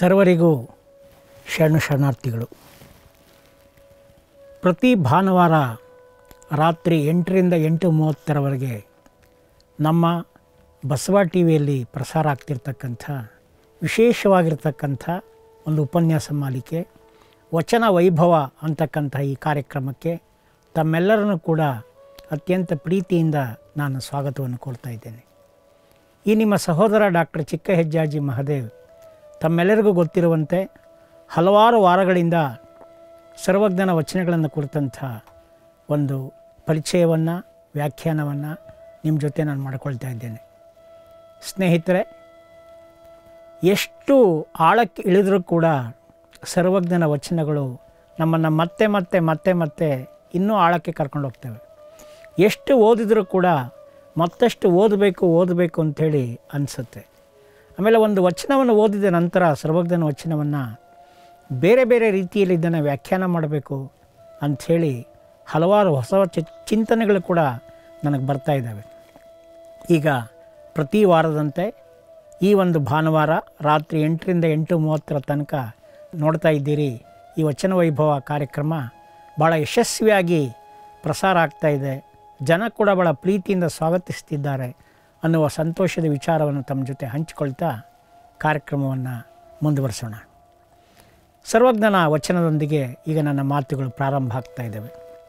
ಸರ್ವರಿಗೂ ಶರಣು ಶರಣಾರ್ಥಿಗಳು ಪ್ರತಿ ಭಾನುವಾರ ರಾತ್ರಿ ಎಂಟರಿಂದ ಎಂಟು ಮೂವತ್ತರವರೆಗೆ ನಮ್ಮ ಬಸವ ಟಿ ವಿಯಲ್ಲಿ ಪ್ರಸಾರ ಆಗ್ತಿರ್ತಕ್ಕಂಥ ವಿಶೇಷವಾಗಿರ್ತಕ್ಕಂಥ ಒಂದು ಉಪನ್ಯಾಸ ಮಾಲಿಕೆ ವಚನ ವೈಭವ ಅಂತಕ್ಕಂಥ ಈ ಕಾರ್ಯಕ್ರಮಕ್ಕೆ ತಮ್ಮೆಲ್ಲರನ್ನು ಕೂಡ ಅತ್ಯಂತ ಪ್ರೀತಿಯಿಂದ ನಾನು ಸ್ವಾಗತವನ್ನು ಕೋರ್ತಾ ಇದ್ದೇನೆ ಈ ನಿಮ್ಮ ಸಹೋದರ ಡಾಕ್ಟರ್ ಚಿಕ್ಕ ಹೆಜ್ಜಾಜಿ ಮಹದೇವ್ ತಮ್ಮೆಲ್ಲರಿಗೂ ಗೊತ್ತಿರುವಂತೆ ಹಲವಾರು ವಾರಗಳಿಂದ ಸರ್ವಜ್ಞನ ವಚನಗಳನ್ನು ಕುರಿತಂಥ ಒಂದು ಪರಿಚಯವನ್ನು ವ್ಯಾಖ್ಯಾನವನ್ನು ನಿಮ್ಮ ಜೊತೆ ನಾನು ಮಾಡಿಕೊಳ್ತಾ ಇದ್ದೇನೆ ಸ್ನೇಹಿತರೆ ಎಷ್ಟು ಆಳಕ್ಕೆ ಇಳಿದರೂ ಕೂಡ ಸರ್ವಜ್ಞನ ವಚನಗಳು ನಮ್ಮನ್ನು ಮತ್ತೆ ಮತ್ತೆ ಮತ್ತೆ ಮತ್ತೆ ಇನ್ನೂ ಆಳಕ್ಕೆ ಕರ್ಕೊಂಡು ಹೋಗ್ತವೆ ಎಷ್ಟು ಓದಿದರೂ ಕೂಡ ಮತ್ತಷ್ಟು ಓದಬೇಕು ಓದಬೇಕು ಅಂಥೇಳಿ ಅನಿಸುತ್ತೆ ಆಮೇಲೆ ಒಂದು ವಚನವನ್ನು ಓದಿದ ನಂತರ ಸರ್ವಜ್ಞನ ವಚನವನ್ನು ಬೇರೆ ಬೇರೆ ರೀತಿಯಲ್ಲಿ ಇದನ್ನು ವ್ಯಾಖ್ಯಾನ ಮಾಡಬೇಕು ಅಂಥೇಳಿ ಹಲವಾರು ಹೊಸ ಚಿ ಚಿಂತನೆಗಳು ಕೂಡ ನನಗೆ ಬರ್ತಾ ಇದ್ದಾವೆ ಈಗ ಪ್ರತಿ ವಾರದಂತೆ ಈ ಒಂದು ಭಾನುವಾರ ರಾತ್ರಿ ಎಂಟರಿಂದ ಎಂಟು ಮೂವತ್ತರ ತನಕ ನೋಡ್ತಾ ಇದ್ದೀರಿ ಈ ವಚನ ವೈಭವ ಕಾರ್ಯಕ್ರಮ ಭಾಳ ಯಶಸ್ವಿಯಾಗಿ ಪ್ರಸಾರ ಆಗ್ತಾ ಇದೆ ಜನ ಕೂಡ ಭಾಳ ಪ್ರೀತಿಯಿಂದ ಸ್ವಾಗತಿಸ್ತಿದ್ದಾರೆ ಅನ್ನುವ ಸಂತೋಷದ ವಿಚಾರವನ್ನು ತಮ್ಮ ಜೊತೆ ಹಂಚಿಕೊಳ್ತಾ ಕಾರ್ಯಕ್ರಮವನ್ನು ಮುಂದುವರಿಸೋಣ ಸರ್ವಜ್ಞನ ವಚನದೊಂದಿಗೆ ಈಗ ನನ್ನ ಮಾತುಗಳು ಪ್ರಾರಂಭ ಆಗ್ತಾ ಇದ್ದಾವೆ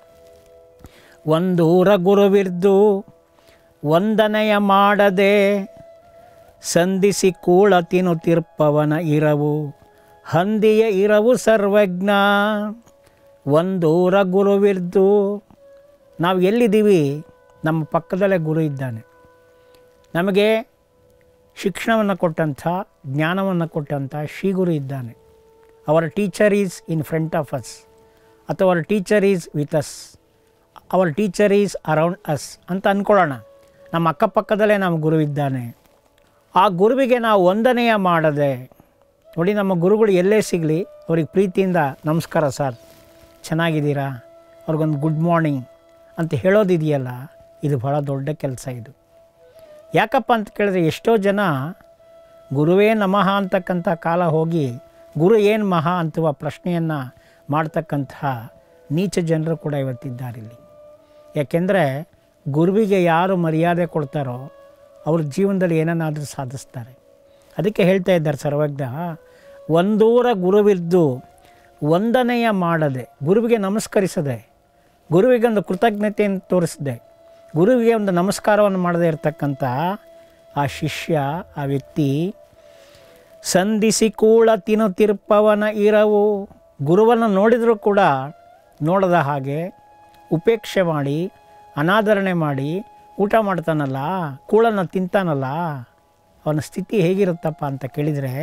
ಒಂದೂರ ಗುರುವಿರ್ದು ವಂದನೆಯ ಮಾಡದೆ ಸಂಧಿಸಿ ಕೂಳ ತಿರುಪವನ ಇರವು ಹಂದಿಯ ಇರವು ಸರ್ವಜ್ಞ ಒಂದೂರ ಗುರುವಿರ್ದು ನಾವು ಎಲ್ಲಿದ್ದೀವಿ ನಮ್ಮ ಪಕ್ಕದಲ್ಲೇ ಗುರು ಇದ್ದಾನೆ ನಮಗೆ ಶಿಕ್ಷಣವನ್ನು ಕೊಟ್ಟಂಥ ಜ್ಞಾನವನ್ನು ಕೊಟ್ಟಂಥ ಶ್ರೀಗುರು ಇದ್ದಾನೆ ಅವರ teacher is in front of us ಅಥವಾ ಅವರ teacher is with us our teacher is around us ಅಂತ ಅಂದ್ಕೊಳ್ಳೋಣ ನಮ್ಮ ಅಕ್ಕಪಕ್ಕದಲ್ಲೇ ನಮ್ಮ ಗುರು ಇದ್ದಾನೆ ಆ ಗುರುವಿಗೆ ನಾವು ವಂದನೆಯ ಮಾಡದೆ ನೋಡಿ ನಮ್ಮ ಗುರುಗಳು ಎಲ್ಲೇ ಸಿಗಲಿ ಅವ್ರಿಗೆ ಪ್ರೀತಿಯಿಂದ ನಮಸ್ಕಾರ ಸರ್ ಚೆನ್ನಾಗಿದ್ದೀರಾ ಅವ್ರಿಗೊಂದು ಗುಡ್ ಮಾರ್ನಿಂಗ್ ಅಂತ ಹೇಳೋದಿದೆಯಲ್ಲ ಇದು ಭಾಳ ದೊಡ್ಡ ಕೆಲಸ ಇದು ಯಾಕಪ್ಪ ಅಂತ ಕೇಳಿದ್ರೆ ಎಷ್ಟೋ ಜನ ಗುರುವೇ ನಮಃ ಅಂತಕ್ಕಂಥ ಕಾಲ ಹೋಗಿ ಗುರು ಏನು ಮಹಾ ಅಂತುವ ಪ್ರಶ್ನೆಯನ್ನು ಮಾಡ್ತಕ್ಕಂಥ ನೀಚ ಜನರು ಕೂಡ ಇವತ್ತಿದ್ದಾರೆ ಇಲ್ಲಿ ಯಾಕೆಂದರೆ ಗುರುವಿಗೆ ಯಾರು ಮರ್ಯಾದೆ ಕೊಡ್ತಾರೋ ಅವ್ರ ಜೀವನದಲ್ಲಿ ಏನನ್ನಾದರೂ ಸಾಧಿಸ್ತಾರೆ ಅದಕ್ಕೆ ಹೇಳ್ತಾ ಇದ್ದಾರೆ ಸರ್ವಜ್ಞ ಒಂದೂರ ಗುರುವಿದ್ದು ವಂದನೆಯ ಮಾಡದೆ ಗುರುವಿಗೆ ನಮಸ್ಕರಿಸದೆ ಗುರುವಿಗೆ ಒಂದು ಕೃತಜ್ಞತೆಯನ್ನು ತೋರಿಸದೆ ಗುರುವಿಗೆ ಒಂದು ನಮಸ್ಕಾರವನ್ನು ಮಾಡದೇ ಇರತಕ್ಕಂಥ ಆ ಶಿಷ್ಯ ಆ ವ್ಯಕ್ತಿ ಸಂಧಿಸಿ ಕೂಳ ತಿನ್ನು ತಿರುಪವನ ಇರವು ಗುರುವನ್ನು ನೋಡಿದರೂ ಕೂಡ ನೋಡದ ಹಾಗೆ ಉಪೇಕ್ಷೆ ಮಾಡಿ ಅನಾದರಣೆ ಮಾಡಿ ಊಟ ಮಾಡ್ತಾನಲ್ಲ ಕೂಳನ್ನು ತಿಂತಾನಲ್ಲ ಅವನ ಸ್ಥಿತಿ ಹೇಗಿರುತ್ತಪ್ಪ ಅಂತ ಕೇಳಿದರೆ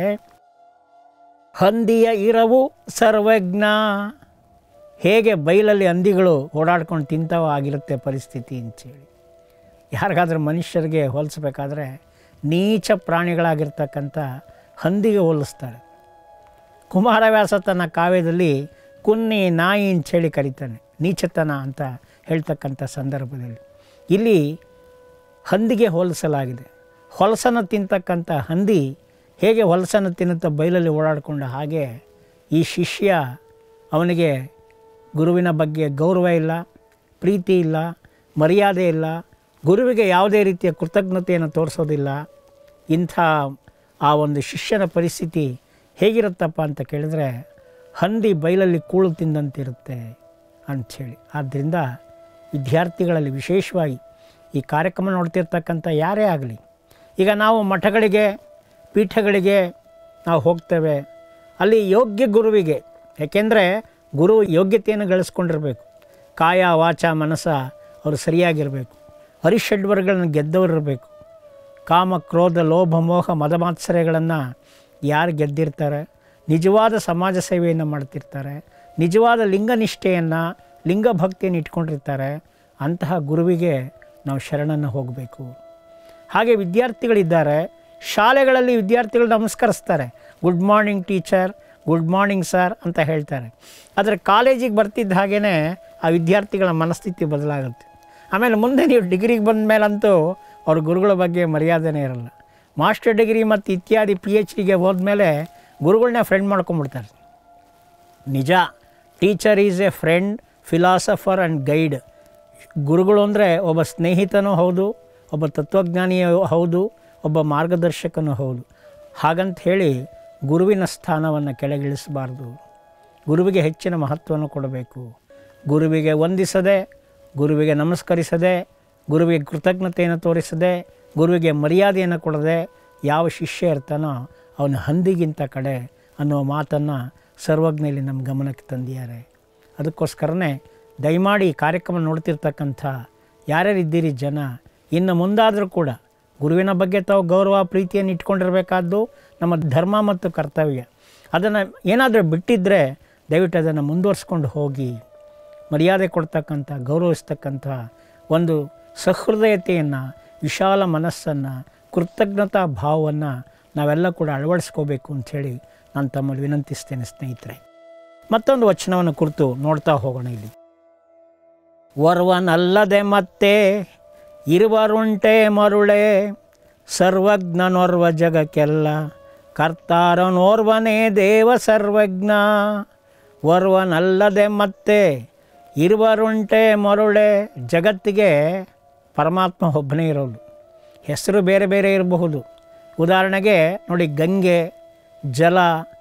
ಹಂದಿಯ ಇರವು ಸರ್ವಜ್ಞ ಹೇಗೆ ಬೈಲಲ್ಲಿ ಹಂದಿಗಳು ಓಡಾಡ್ಕೊಂಡು ತಿಂತಾವೋ ಆಗಿರುತ್ತೆ ಪರಿಸ್ಥಿತಿ ಅಂತೇಳಿ ಯಾರಿಗಾದ್ರೂ ಮನುಷ್ಯರಿಗೆ ಹೋಲಿಸ್ಬೇಕಾದ್ರೆ ನೀಚ ಪ್ರಾಣಿಗಳಾಗಿರ್ತಕ್ಕಂಥ ಹಂದಿಗೆ ಹೋಲಿಸ್ತಾರೆ ಕುಮಾರವ್ಯಾಸ ತನ್ನ ಕಾವ್ಯದಲ್ಲಿ ಕುನ್ನಿ ನಾಯಿ ಅಂಥೇಳಿ ಕರೀತಾನೆ ನೀಚತನ ಅಂತ ಹೇಳ್ತಕ್ಕಂಥ ಸಂದರ್ಭದಲ್ಲಿ ಇಲ್ಲಿ ಹಂದಿಗೆ ಹೋಲಿಸಲಾಗಿದೆ ಹೊಲಸನ್ನು ತಿಂತಕ್ಕಂಥ ಹಂದಿ ಹೇಗೆ ಹೊಲಸನ್ನು ತಿನ್ನುತ್ತಾ ಬಯಲಲ್ಲಿ ಓಡಾಡಿಕೊಂಡ ಹಾಗೆ ಈ ಶಿಷ್ಯ ಅವನಿಗೆ ಗುರುವಿನ ಬಗ್ಗೆ ಗೌರವ ಇಲ್ಲ ಪ್ರೀತಿ ಇಲ್ಲ ಮರ್ಯಾದೆ ಇಲ್ಲ ಗುರುವಿಗೆ ಯಾವುದೇ ರೀತಿಯ ಕೃತಜ್ಞತೆಯನ್ನು ತೋರಿಸೋದಿಲ್ಲ ಇಂಥ ಆ ಒಂದು ಶಿಷ್ಯನ ಪರಿಸ್ಥಿತಿ ಹೇಗಿರುತ್ತಪ್ಪ ಅಂತ ಕೇಳಿದ್ರೆ ಹಂದಿ ಬಯಲಲ್ಲಿ ಕೂಳು ತಿಂದಂತಿರುತ್ತೆ ಅಂಥೇಳಿ ಆದ್ದರಿಂದ ವಿದ್ಯಾರ್ಥಿಗಳಲ್ಲಿ ವಿಶೇಷವಾಗಿ ಈ ಕಾರ್ಯಕ್ರಮ ನೋಡ್ತಿರ್ತಕ್ಕಂಥ ಯಾರೇ ಆಗಲಿ ಈಗ ನಾವು ಮಠಗಳಿಗೆ ಪೀಠಗಳಿಗೆ ನಾವು ಹೋಗ್ತೇವೆ ಅಲ್ಲಿ ಯೋಗ್ಯ ಗುರುವಿಗೆ ಯಾಕೆಂದರೆ ಗುರು ಯೋಗ್ಯತೆಯನ್ನು ಗಳಿಸ್ಕೊಂಡಿರಬೇಕು ಕಾಯ ವಾಚ ಮನಸ್ಸ ಅವರು ಸರಿಯಾಗಿರಬೇಕು ಹರಿಷಡ್ವರ್ಗಳನ್ನು ಗೆದ್ದವರಿರಬೇಕು ಕಾಮ ಕ್ರೋಧ ಲೋಭ ಮೋಹ ಮದಮಾತ್ಸರ್ಯಗಳನ್ನು ಯಾರು ಗೆದ್ದಿರ್ತಾರೆ ನಿಜವಾದ ಸಮಾಜ ಸೇವೆಯನ್ನು ಮಾಡ್ತಿರ್ತಾರೆ ನಿಜವಾದ ಲಿಂಗನಿಷ್ಠೆಯನ್ನು ಲಿಂಗಭಕ್ತಿಯನ್ನು ಇಟ್ಕೊಂಡಿರ್ತಾರೆ ಅಂತಹ ಗುರುವಿಗೆ ನಾವು ಶರಣನ್ನು ಹೋಗಬೇಕು ಹಾಗೆ ವಿದ್ಯಾರ್ಥಿಗಳಿದ್ದಾರೆ ಶಾಲೆಗಳಲ್ಲಿ ವಿದ್ಯಾರ್ಥಿಗಳು ನಮಸ್ಕರಿಸ್ತಾರೆ good morning teacher good morning sir ಅಂತ ಹೇಳ್ತಾರೆ ಆದರೆ ಕಾಲೇಜಿಗೆ ಬರ್ತಿದ್ದ ಹಾಗೇ ಆ ವಿದ್ಯಾರ್ಥಿಗಳ ಮನಸ್ಥಿತಿ ಬದಲಾಗುತ್ತೆ ಆಮೇಲೆ ಮುಂದೆ ನೀವು ಡಿಗ್ರಿಗೆ ಬಂದ ಮೇಲಂತೂ ಅವ್ರ ಗುರುಗಳ ಬಗ್ಗೆ ಮರ್ಯಾದೆನೇ ಇರಲ್ಲ ಮಾಸ್ಟರ್ ಡಿಗ್ರಿ ಮತ್ತು ಇತ್ಯಾದಿ ಪಿ ಎಚ್ ಡಿಗೆ ಹೋದ್ಮೇಲೆ ಗುರುಗಳನ್ನ ಫ್ರೆಂಡ್ ಮಾಡ್ಕೊಂಬಿಡ್ತಾರೆ ನಿಜ teacher is a friend philosopher and guide ಗುರುಗಳು ಅಂದರೆ ಒಬ್ಬ ಸ್ನೇಹಿತನೂ ಹೌದು ಒಬ್ಬ ತತ್ವಜ್ಞಾನಿಯೂ ಹೌದು ಒಬ್ಬ ಮಾರ್ಗದರ್ಶಕನೂ ಹೌದು ಹಾಗಂತ ಹೇಳಿ ಗುರುವಿನ ಸ್ಥಾನವನ್ನು ಕೆಳಗಿಳಿಸಬಾರ್ದು ಗುರುವಿಗೆ ಹೆಚ್ಚಿನ ಮಹತ್ವವನ್ನು ಕೊಡಬೇಕು ಗುರುವಿಗೆ ವಂದಿಸದೆ ಗುರುವಿಗೆ ನಮಸ್ಕರಿಸದೆ ಗುರುವಿಗೆ ಕೃತಜ್ಞತೆಯನ್ನು ತೋರಿಸದೆ ಗುರುವಿಗೆ ಮರ್ಯಾದೆಯನ್ನು ಕೊಡದೆ ಯಾವ ಶಿಷ್ಯ ಇರ್ತಾನೋ ಅವನ ಹಂದಿಗಿಂತ ಕಡೆ ಅನ್ನುವ ಮಾತನ್ನು ಸರ್ವಜ್ಞಲ್ಲಿ ನಮ್ಮ ಗಮನಕ್ಕೆ ತಂದಿದ್ದಾರೆ ಅದಕ್ಕೋಸ್ಕರನೇ ದಯಮಾಡಿ ಈ ಕಾರ್ಯಕ್ರಮ ನೋಡ್ತಿರ್ತಕ್ಕಂಥ ಯಾರ್ಯಾರಿದ್ದೀರಿ ಜನ ಇನ್ನು ಮುಂದಾದರೂ ಕೂಡ ಗುರುವಿನ ಬಗ್ಗೆ ತಾವು ಗೌರವ ಪ್ರೀತಿಯನ್ನು ಇಟ್ಕೊಂಡಿರಬೇಕಾದ್ದು ನಮ್ಮ ಧರ್ಮ ಮತ್ತು ಕರ್ತವ್ಯ ಅದನ್ನು ಏನಾದರೂ ಬಿಟ್ಟಿದ್ದರೆ ದಯವಿಟ್ಟು ಅದನ್ನು ಮುಂದುವರ್ಸ್ಕೊಂಡು ಹೋಗಿ ಮರ್ಯಾದೆ ಕೊಡ್ತಕ್ಕಂಥ ಗೌರವಿಸ್ತಕ್ಕಂಥ ಒಂದು ಸಹೃದಯತೆಯನ್ನು ವಿಶಾಲ ಮನಸ್ಸನ್ನು ಕೃತಜ್ಞತಾ ಭಾವವನ್ನು ನಾವೆಲ್ಲ ಕೂಡ ಅಳವಡಿಸ್ಕೋಬೇಕು ಅಂಥೇಳಿ ನಾನು ತಮ್ಮಲ್ಲಿ ವಿನಂತಿಸ್ತೇನೆ ಸ್ನೇಹಿತರೆ ಮತ್ತೊಂದು ವಚನವನ್ನು ಕುರಿತು ನೋಡ್ತಾ ಹೋಗೋಣ ಇಲ್ಲಿ ವರ್ವನಲ್ಲದೆ ಮತ್ತೆ ಇರುವರುಂಟೆ ಮರುಳೆ ಸರ್ವಜ್ಞನೋರ್ವ ಜಗಕ್ಕೆಲ್ಲ ಕರ್ತಾರನೋರ್ವನೇ ದೇವ ಸರ್ವಜ್ಞ ವರ್ವನಲ್ಲದೆ ಮತ್ತೆ ಇರುವರುಂಟೆ ಮರುಳೆ ಜಗತ್ತಿಗೆ ಪರಮಾತ್ಮ ಒಬ್ಬನೇ ಇರೋದು ಹೆಸರು ಬೇರೆ ಬೇರೆ ಇರಬಹುದು ಉದಾಹರಣೆಗೆ ನೋಡಿ ಗಂಗೆ ಜಲ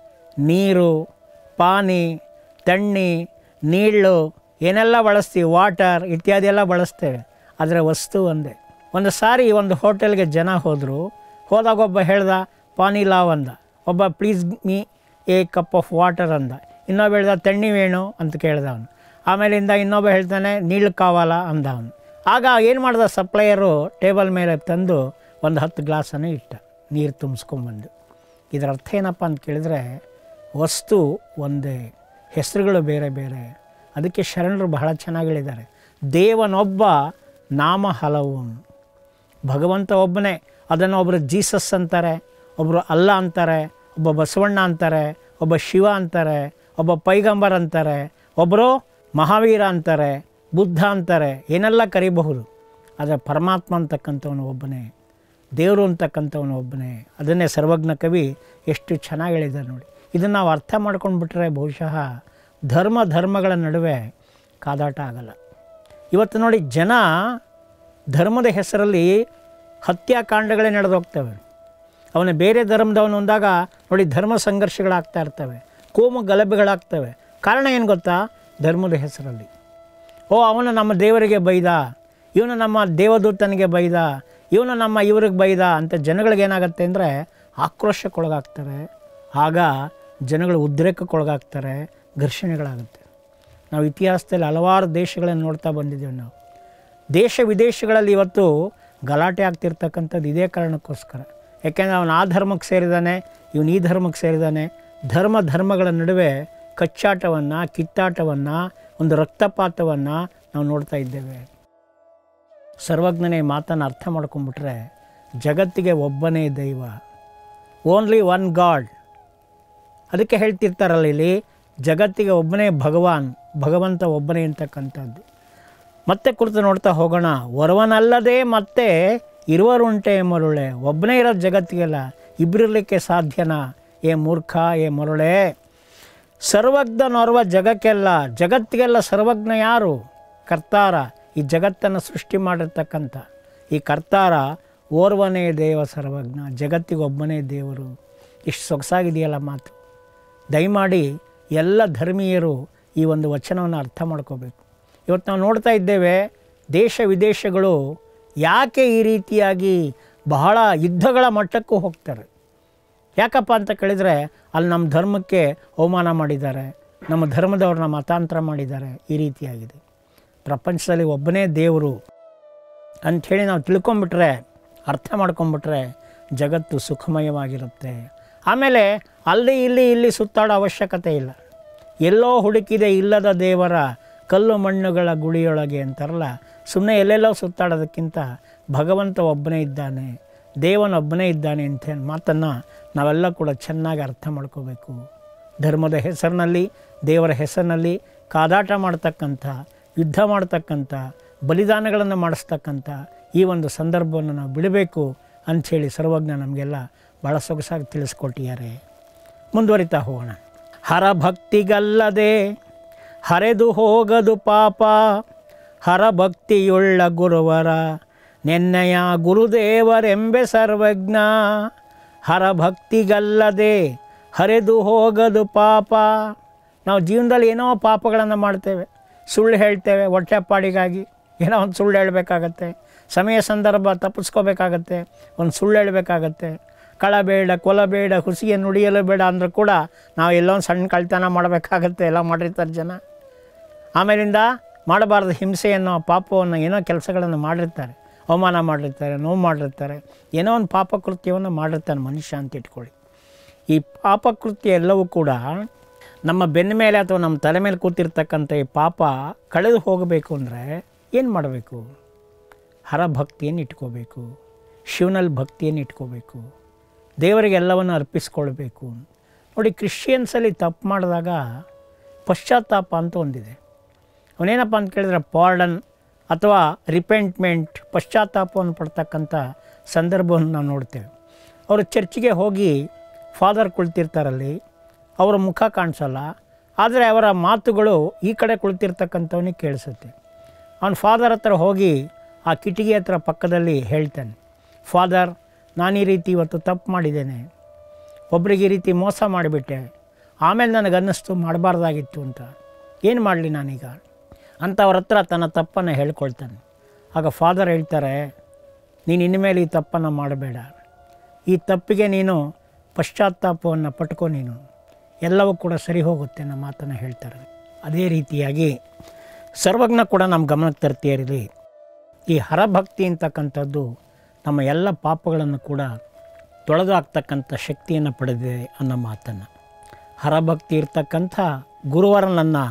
ನೀರು ಪಾನಿ ತಣ್ಣಿ ನೀಳು ಏನೆಲ್ಲ ಬಳಸ್ತೀವಿ ವಾಟರ್ ಇತ್ಯಾದಿ ಎಲ್ಲ ಬಳಸ್ತೇವೆ ಆದರೆ ವಸ್ತು ಒಂದೇ ಒಂದು ಸಾರಿ ಒಂದು ಹೋಟೆಲ್ಗೆ ಜನ ಹೋದರು ಹೋದಾಗ ಒಬ್ಬ ಹೇಳ್ದ ಪಾನಿ ಲಾವ್ ಅಂದ ಒಬ್ಬ please me a cup of water ಅಂದ ಇನ್ನೊಬ್ಬ ಹೇಳ್ದ ತಣ್ಣಿ ವೇಣು ಅಂತ ಕೇಳ್ದ ಅವನು ಆಮೇಲಿಂದ ಇನ್ನೊಬ್ಬ ಹೇಳ್ತಾನೆ ನೀಳು ಕಾವಾಲ ಅಂದ ಅವನು ಆಗ ಏನು ಮಾಡ್ದ ಸಪ್ಲೈಯರು ಟೇಬಲ್ ಮೇಲೆ ತಂದು ಒಂದು ಹತ್ತು ಗ್ಲಾಸನ್ನು ಇಟ್ಟ ನೀರು ತುಂಬಿಸ್ಕೊಂಬಂದು ಇದರ ಅರ್ಥ ಏನಪ್ಪ ಅಂತ ಕೇಳಿದ್ರೆ ವಸ್ತು ಒಂದೇ ಹೆಸರುಗಳು ಬೇರೆ ಬೇರೆ ಅದಕ್ಕೆ ಶರಣರು ಬಹಳ ಚೆನ್ನಾಗಿ ಹೇಳಿದ್ದಾರೆ ದೇವನೊಬ್ಬ ನಾಮ ಹಲವು ಭಗವಂತ ಒಬ್ಬನೇ ಅದನ್ನು ಒಬ್ಬರು ಜೀಸಸ್ ಅಂತಾರೆ ಒಬ್ಬರು ಅಲ್ಲ ಅಂತಾರೆ ಒಬ್ಬ ಬಸವಣ್ಣ ಅಂತಾರೆ ಒಬ್ಬ ಶಿವ ಅಂತಾರೆ ಒಬ್ಬ ಪೈಗಂಬರ್ ಅಂತಾರೆ ಒಬ್ಬರು ಮಹಾವೀರ ಅಂತಾರೆ ಬುದ್ಧ ಅಂತಾರೆ ಏನೆಲ್ಲ ಕರಿಬಹುದು ಆದರೆ ಪರಮಾತ್ಮ ಅಂತಕ್ಕಂಥವನು ಒಬ್ಬನೇ ದೇವರು ಅಂತಕ್ಕಂಥವನು ಒಬ್ಬನೇ ಅದನ್ನೇ ಸರ್ವಜ್ಞ ಕವಿ ಎಷ್ಟು ಚೆನ್ನಾಗಿ ಹೇಳಿದ್ದಾರೆ ನೋಡಿ ಇದನ್ನು ನಾವು ಅರ್ಥ ಮಾಡ್ಕೊಂಡ್ಬಿಟ್ರೆ ಬಹುಶಃ ಧರ್ಮ ಧರ್ಮಗಳ ನಡುವೆ ಕಾದಾಟ ಆಗಲ್ಲ ಇವತ್ತು ನೋಡಿ ಜನ ಧರ್ಮದ ಹೆಸರಲ್ಲಿ ಹತ್ಯಾಕಾಂಡಗಳೇ ನಡೆದೋಗ್ತವೆ ಅವನ ಬೇರೆ ಧರ್ಮದವನು ಅಂದಾಗ ನೋಡಿ ಧರ್ಮ ಸಂಘರ್ಷಗಳಾಗ್ತಾ ಇರ್ತವೆ ಕೋಮು ಗಲಭೆಗಳಾಗ್ತವೆ ಕಾರಣ ಏನು ಗೊತ್ತಾ ಧರ್ಮದ ಹೆಸರಲ್ಲಿ ಓ ಅವನು ನಮ್ಮ ದೇವರಿಗೆ ಬೈದ ಇವನು ನಮ್ಮ ದೇವದೂತನಿಗೆ ಬೈದ ಇವನು ನಮ್ಮ ಇವ್ರಿಗೆ ಬೈದ ಅಂತ ಜನಗಳಿಗೆ ಏನಾಗುತ್ತೆ ಅಂದರೆ ಆಕ್ರೋಶಕ್ಕೊಳಗಾಗ್ತಾರೆ ಆಗ ಜನಗಳು ಉದ್ರೇಕಕ್ಕೊಳಗಾಗ್ತಾರೆ ಘರ್ಷಣೆಗಳಾಗುತ್ತೆ ನಾವು ಇತಿಹಾಸದಲ್ಲಿ ಹಲವಾರು ದೇಶಗಳನ್ನು ನೋಡ್ತಾ ಬಂದಿದ್ದೇವೆ ನಾವು ದೇಶ ವಿದೇಶಗಳಲ್ಲಿ ಇವತ್ತು ಗಲಾಟೆ ಆಗ್ತಿರ್ತಕ್ಕಂಥದ್ದು ಇದೇ ಕಾರಣಕ್ಕೋಸ್ಕರ ಯಾಕೆಂದರೆ ಅವನು ಆ ಧರ್ಮಕ್ಕೆ ಸೇರಿದಾನೆ ಇವನು ಈ ಧರ್ಮಕ್ಕೆ ಸೇರಿದಾನೆ ಧರ್ಮ ಧರ್ಮಗಳ ನಡುವೆ ಕಚ್ಚಾಟವನ್ನು ಕಿತ್ತಾಟವನ್ನು ಒಂದು ರಕ್ತಪಾತವನ್ನು ನಾವು ನೋಡ್ತಾ ಇದ್ದೇವೆ ಸರ್ವಜ್ಞನೇ ಮಾತನ್ನು ಅರ್ಥ ಮಾಡ್ಕೊಂಬಿಟ್ರೆ ಜಗತ್ತಿಗೆ ಒಬ್ಬನೇ ದೈವ ಓನ್ಲಿ ಒನ್ ಗಾಡ್ ಅದಕ್ಕೆ ಹೇಳ್ತಿರ್ತಾರಲ್ಲ ಇಲ್ಲಿ ಜಗತ್ತಿಗೆ ಒಬ್ಬನೇ ಭಗವಾನ್ ಭಗವಂತ ಒಬ್ಬನೇ ಅಂತಕ್ಕಂಥದ್ದು ಮತ್ತೆ ಕುರಿತು ನೋಡ್ತಾ ಹೋಗೋಣ ಒರವನಲ್ಲದೆ ಮತ್ತೆ ಇರುವರುಂಟೆ ಮರುಳೆ ಒಬ್ಬನೇ ಇರೋದು ಜಗತ್ತಿಗೆಲ್ಲ ಇಬ್ಬರಿರ್ಲಿಕ್ಕೆ ಸಾಧ್ಯನಾ ಏ ಮೂರ್ಖ ಏ ಮರುಳೆ ಸರ್ವಜ್ಞನೋರ್ವ ಜಗಕ್ಕೆಲ್ಲ ಜಗತ್ತಿಗೆಲ್ಲ ಸರ್ವಜ್ಞ ಯಾರು ಕರ್ತಾರ ಈ ಜಗತ್ತನ್ನು ಸೃಷ್ಟಿ ಮಾಡಿರ್ತಕ್ಕಂಥ ಈ ಕರ್ತಾರ ಓರ್ವನೇ ದೇವ ಸರ್ವಜ್ಞ ಜಗತ್ತಿಗೆ ಒಬ್ಬನೇ ದೇವರು ಇಷ್ಟು ಸೊಗಸಾಗಿದೆಯಲ್ಲ ಮಾತು ದಯಮಾಡಿ ಎಲ್ಲ ಧರ್ಮೀಯರು ಈ ಒಂದು ವಚನವನ್ನು ಅರ್ಥ ಮಾಡ್ಕೋಬೇಕು ಇವತ್ತು ನಾವು ನೋಡ್ತಾ ಇದ್ದೇವೆ ದೇಶ ವಿದೇಶಗಳು ಯಾಕೆ ಈ ರೀತಿಯಾಗಿ ಬಹಳ ಯುದ್ಧಗಳ ಮಟ್ಟಕ್ಕೂ ಹೋಗ್ತಾರೆ ಯಾಕಪ್ಪ ಅಂತ ಕೇಳಿದರೆ ಅಲ್ಲಿ ನಮ್ಮ ಧರ್ಮಕ್ಕೆ ಅವಮಾನ ಮಾಡಿದ್ದಾರೆ ನಮ್ಮ ಧರ್ಮದವ್ರನ್ನ ಮತಾಂತರ ಮಾಡಿದ್ದಾರೆ ಈ ರೀತಿಯಾಗಿದೆ ಪ್ರಪಂಚದಲ್ಲಿ ಒಬ್ಬನೇ ದೇವರು ಅಂಥೇಳಿ ನಾವು ತಿಳ್ಕೊಂಬಿಟ್ರೆ ಅರ್ಥ ಮಾಡ್ಕೊಂಬಿಟ್ರೆ ಜಗತ್ತು ಸುಖಮಯವಾಗಿರುತ್ತೆ ಆಮೇಲೆ ಅಲ್ಲಿ ಇಲ್ಲಿ ಇಲ್ಲಿ ಸುತ್ತಾಡೋ ಅವಶ್ಯಕತೆ ಇಲ್ಲ ಎಲ್ಲೋ ಹುಡುಕಿದೆ ಇಲ್ಲದ ದೇವರ ಕಲ್ಲು ಮಣ್ಣುಗಳ ಗುಳಿಯೊಳಗೆ ಅಂತಾರಲ್ಲ ಸುಮ್ಮನೆ ಎಲ್ಲೆಲ್ಲೋ ಸುತ್ತಾಡೋದಕ್ಕಿಂತ ಭಗವಂತ ಒಬ್ಬನೇ ಇದ್ದಾನೆ ದೇವನೊಬ್ಬನೇ ಇದ್ದಾನೆ ಅಂತ ಹೇಳಿ ಮಾತನ್ನು ನಾವೆಲ್ಲ ಕೂಡ ಚೆನ್ನಾಗಿ ಅರ್ಥ ಮಾಡ್ಕೋಬೇಕು ಧರ್ಮದ ಹೆಸರಿನಲ್ಲಿ ದೇವರ ಹೆಸರಿನಲ್ಲಿ ಕಾದಾಟ ಮಾಡ್ತಕ್ಕಂಥ ಯುದ್ಧ ಮಾಡ್ತಕ್ಕಂಥ ಬಲಿದಾನಗಳನ್ನು ಮಾಡಿಸ್ತಕ್ಕಂಥ ಈ ಒಂದು ಸಂದರ್ಭವನ್ನು ನಾವು ಬಿಡಬೇಕು ಅಂಥೇಳಿ ಸರ್ವಜ್ಞ ನಮಗೆಲ್ಲ ಭಾಳ ಸೊಗಸಾಗಿ ತಿಳಿಸ್ಕೊಟ್ಟಿದ್ದಾರೆ ಮುಂದುವರಿತಾ ಹೋಗೋಣ ಹರಭಕ್ತಿಗಲ್ಲದೆ ಹರಿದು ಹೋಗದು ಪಾಪ ಹರಭಕ್ತಿಯುಳ್ಳ ಗುರುವರ ನೆನ್ನೆಯ ಗುರುದೇವರೆಂಬೆ ಸರ್ವಜ್ಞ ಹರಭಕ್ತಿಗಲ್ಲದೆ ಹರಿದು ಹೋಗದು ಪಾಪ ನಾವು ಜೀವನದಲ್ಲಿ ಏನೋ ಪಾಪಗಳನ್ನು ಮಾಡ್ತೇವೆ ಸುಳ್ಳು ಹೇಳ್ತೇವೆ ಹೊಟ್ಟೆಪಾಡಿಗಾಗಿ ಏನೋ ಒಂದು ಸುಳ್ಳು ಹೇಳಬೇಕಾಗತ್ತೆ ಸಮಯ ಸಂದರ್ಭ ತಪ್ಪಿಸ್ಕೋಬೇಕಾಗತ್ತೆ ಒಂದು ಸುಳ್ಳು ಹೇಳಬೇಕಾಗತ್ತೆ ಕಳ ಬೇಡ ಕೊಲ ಬೇಡ ಹುಸಿಗೆ ನುಡಿಯಲು ಬೇಡ ಅಂದರೂ ಕೂಡ ನಾವು ಎಲ್ಲೋ ಒಂದು ಸಣ್ಣ ಕಳ್ತನ ಮಾಡಬೇಕಾಗತ್ತೆ ಎಲ್ಲ ಮಾಡಿರ್ತಾರೆ ಜನ ಆಮೇಲಿಂದ ಮಾಡಬಾರ್ದು ಹಿಂಸೆಯನ್ನು ಪಾಪವನ್ನು ಏನೋ ಕೆಲಸಗಳನ್ನು ಮಾಡಿರ್ತಾರೆ ಅವಮಾನ ಮಾಡಿರ್ತಾರೆ ನೋವು ಮಾಡಿರ್ತಾರೆ ಏನೋ ಒಂದು ಪಾಪಕೃತ್ಯವನ್ನು ಮಾಡಿರ್ತಾನೆ ಮನುಷ್ಯ ಅಂತ ಇಟ್ಕೊಳ್ಳಿ ಈ ಪಾಪಕೃತ್ಯ ಎಲ್ಲವೂ ಕೂಡ ನಮ್ಮ ಬೆನ್ನ ಮೇಲೆ ಅಥವಾ ನಮ್ಮ ತಲೆ ಮೇಲೆ ಕೂತಿರ್ತಕ್ಕಂಥ ಈ ಪಾಪ ಕಳೆದು ಹೋಗಬೇಕು ಅಂದರೆ ಏನು ಮಾಡಬೇಕು ಹರಭಕ್ತಿಯನ್ನು ಇಟ್ಕೋಬೇಕು ಶಿವನಲ್ಲಿ ಭಕ್ತಿಯನ್ನು ಇಟ್ಕೋಬೇಕು ದೇವರಿಗೆ ಎಲ್ಲವನ್ನು ಅರ್ಪಿಸ್ಕೊಳ್ಬೇಕು ನೋಡಿ ಕ್ರಿಶ್ಚಿಯನ್ಸಲ್ಲಿ ತಪ್ಪು ಮಾಡಿದಾಗ ಪಶ್ಚಾತ್ತಾಪ ಅಂತ ಒಂದಿದೆ ಅವನೇನಪ್ಪ ಅಂತ ಕೇಳಿದ್ರೆ ಪಾರ್ಡನ್ ಅಥವಾ ರಿಪೆಂಟ್ಮೆಂಟ್ ಪಶ್ಚಾತ್ತಾಪವನ್ನು ಪಡ್ತಕ್ಕಂಥ ಸಂದರ್ಭವನ್ನು ನಾವು ನೋಡ್ತೇವೆ ಅವರು ಚರ್ಚಿಗೆ ಹೋಗಿ ಫಾದರ್ ಕುಳಿತಿರ್ತಾರಲ್ಲಿ ಅವರ ಮುಖ ಕಾಣಿಸಲ್ಲ ಆದರೆ ಅವರ ಮಾತುಗಳು ಈ ಕಡೆ ಕುಳಿತಿರ್ತಕ್ಕಂಥವನಿಗೆ ಕೇಳಿಸುತ್ತೆ ಅವನ ಫಾದರ್ ಹತ್ರ ಹೋಗಿ ಆ ಕಿಟಕಿ ಹತ್ರ ಪಕ್ಕದಲ್ಲಿ ಹೇಳ್ತಾನೆ ಫಾದರ್ ನಾನು ಈ ರೀತಿ ಇವತ್ತು ತಪ್ಪು ಮಾಡಿದ್ದೇನೆ ಒಬ್ರಿಗೆ ಈ ರೀತಿ ಮೋಸ ಮಾಡಿಬಿಟ್ಟೆ ಆಮೇಲೆ ನನಗೆ ಅನ್ನಿಸ್ತು ಮಾಡಬಾರ್ದಾಗಿತ್ತು ಅಂತ ಏನು ಮಾಡಲಿ ನಾನೀಗ ಅಂತ ಅವ್ರ ಹತ್ರ ತನ್ನ ತಪ್ಪನ್ನು ಹೇಳ್ಕೊಳ್ತಾನೆ ಆಗ ಫಾದರ್ ಹೇಳ್ತಾರೆ ನೀನು ಇನ್ಮೇಲೆ ಈ ತಪ್ಪನ್ನು ಮಾಡಬೇಡ ಈ ತಪ್ಪಿಗೆ ನೀನು ಪಶ್ಚಾತ್ತಾಪವನ್ನು ಪಟ್ಕೋ ನೀನು ಎಲ್ಲವೂ ಕೂಡ ಸರಿ ಹೋಗುತ್ತೆ ಅನ್ನೋ ಮಾತನ್ನು ಹೇಳ್ತಾರೆ ಅದೇ ರೀತಿಯಾಗಿ ಸರ್ವಜ್ಞ ಕೂಡ ನಮ್ಮ ಗಮನಕ್ಕೆ ತರ್ತೀಯರಿಲಿ ಈ ಹರಭಕ್ತಿ ಅಂತಕ್ಕಂಥದ್ದು ನಮ್ಮ ಎಲ್ಲ ಪಾಪಗಳನ್ನು ಕೂಡ ತೊಳೆದು ಹಾಕ್ತಕ್ಕಂಥ ಶಕ್ತಿಯನ್ನು ಪಡೆದಿದೆ ಅನ್ನೋ ಮಾತನ್ನು ಹರಭಕ್ತಿ ಇರ್ತಕ್ಕಂಥ ಗುರುವರನನ್ನು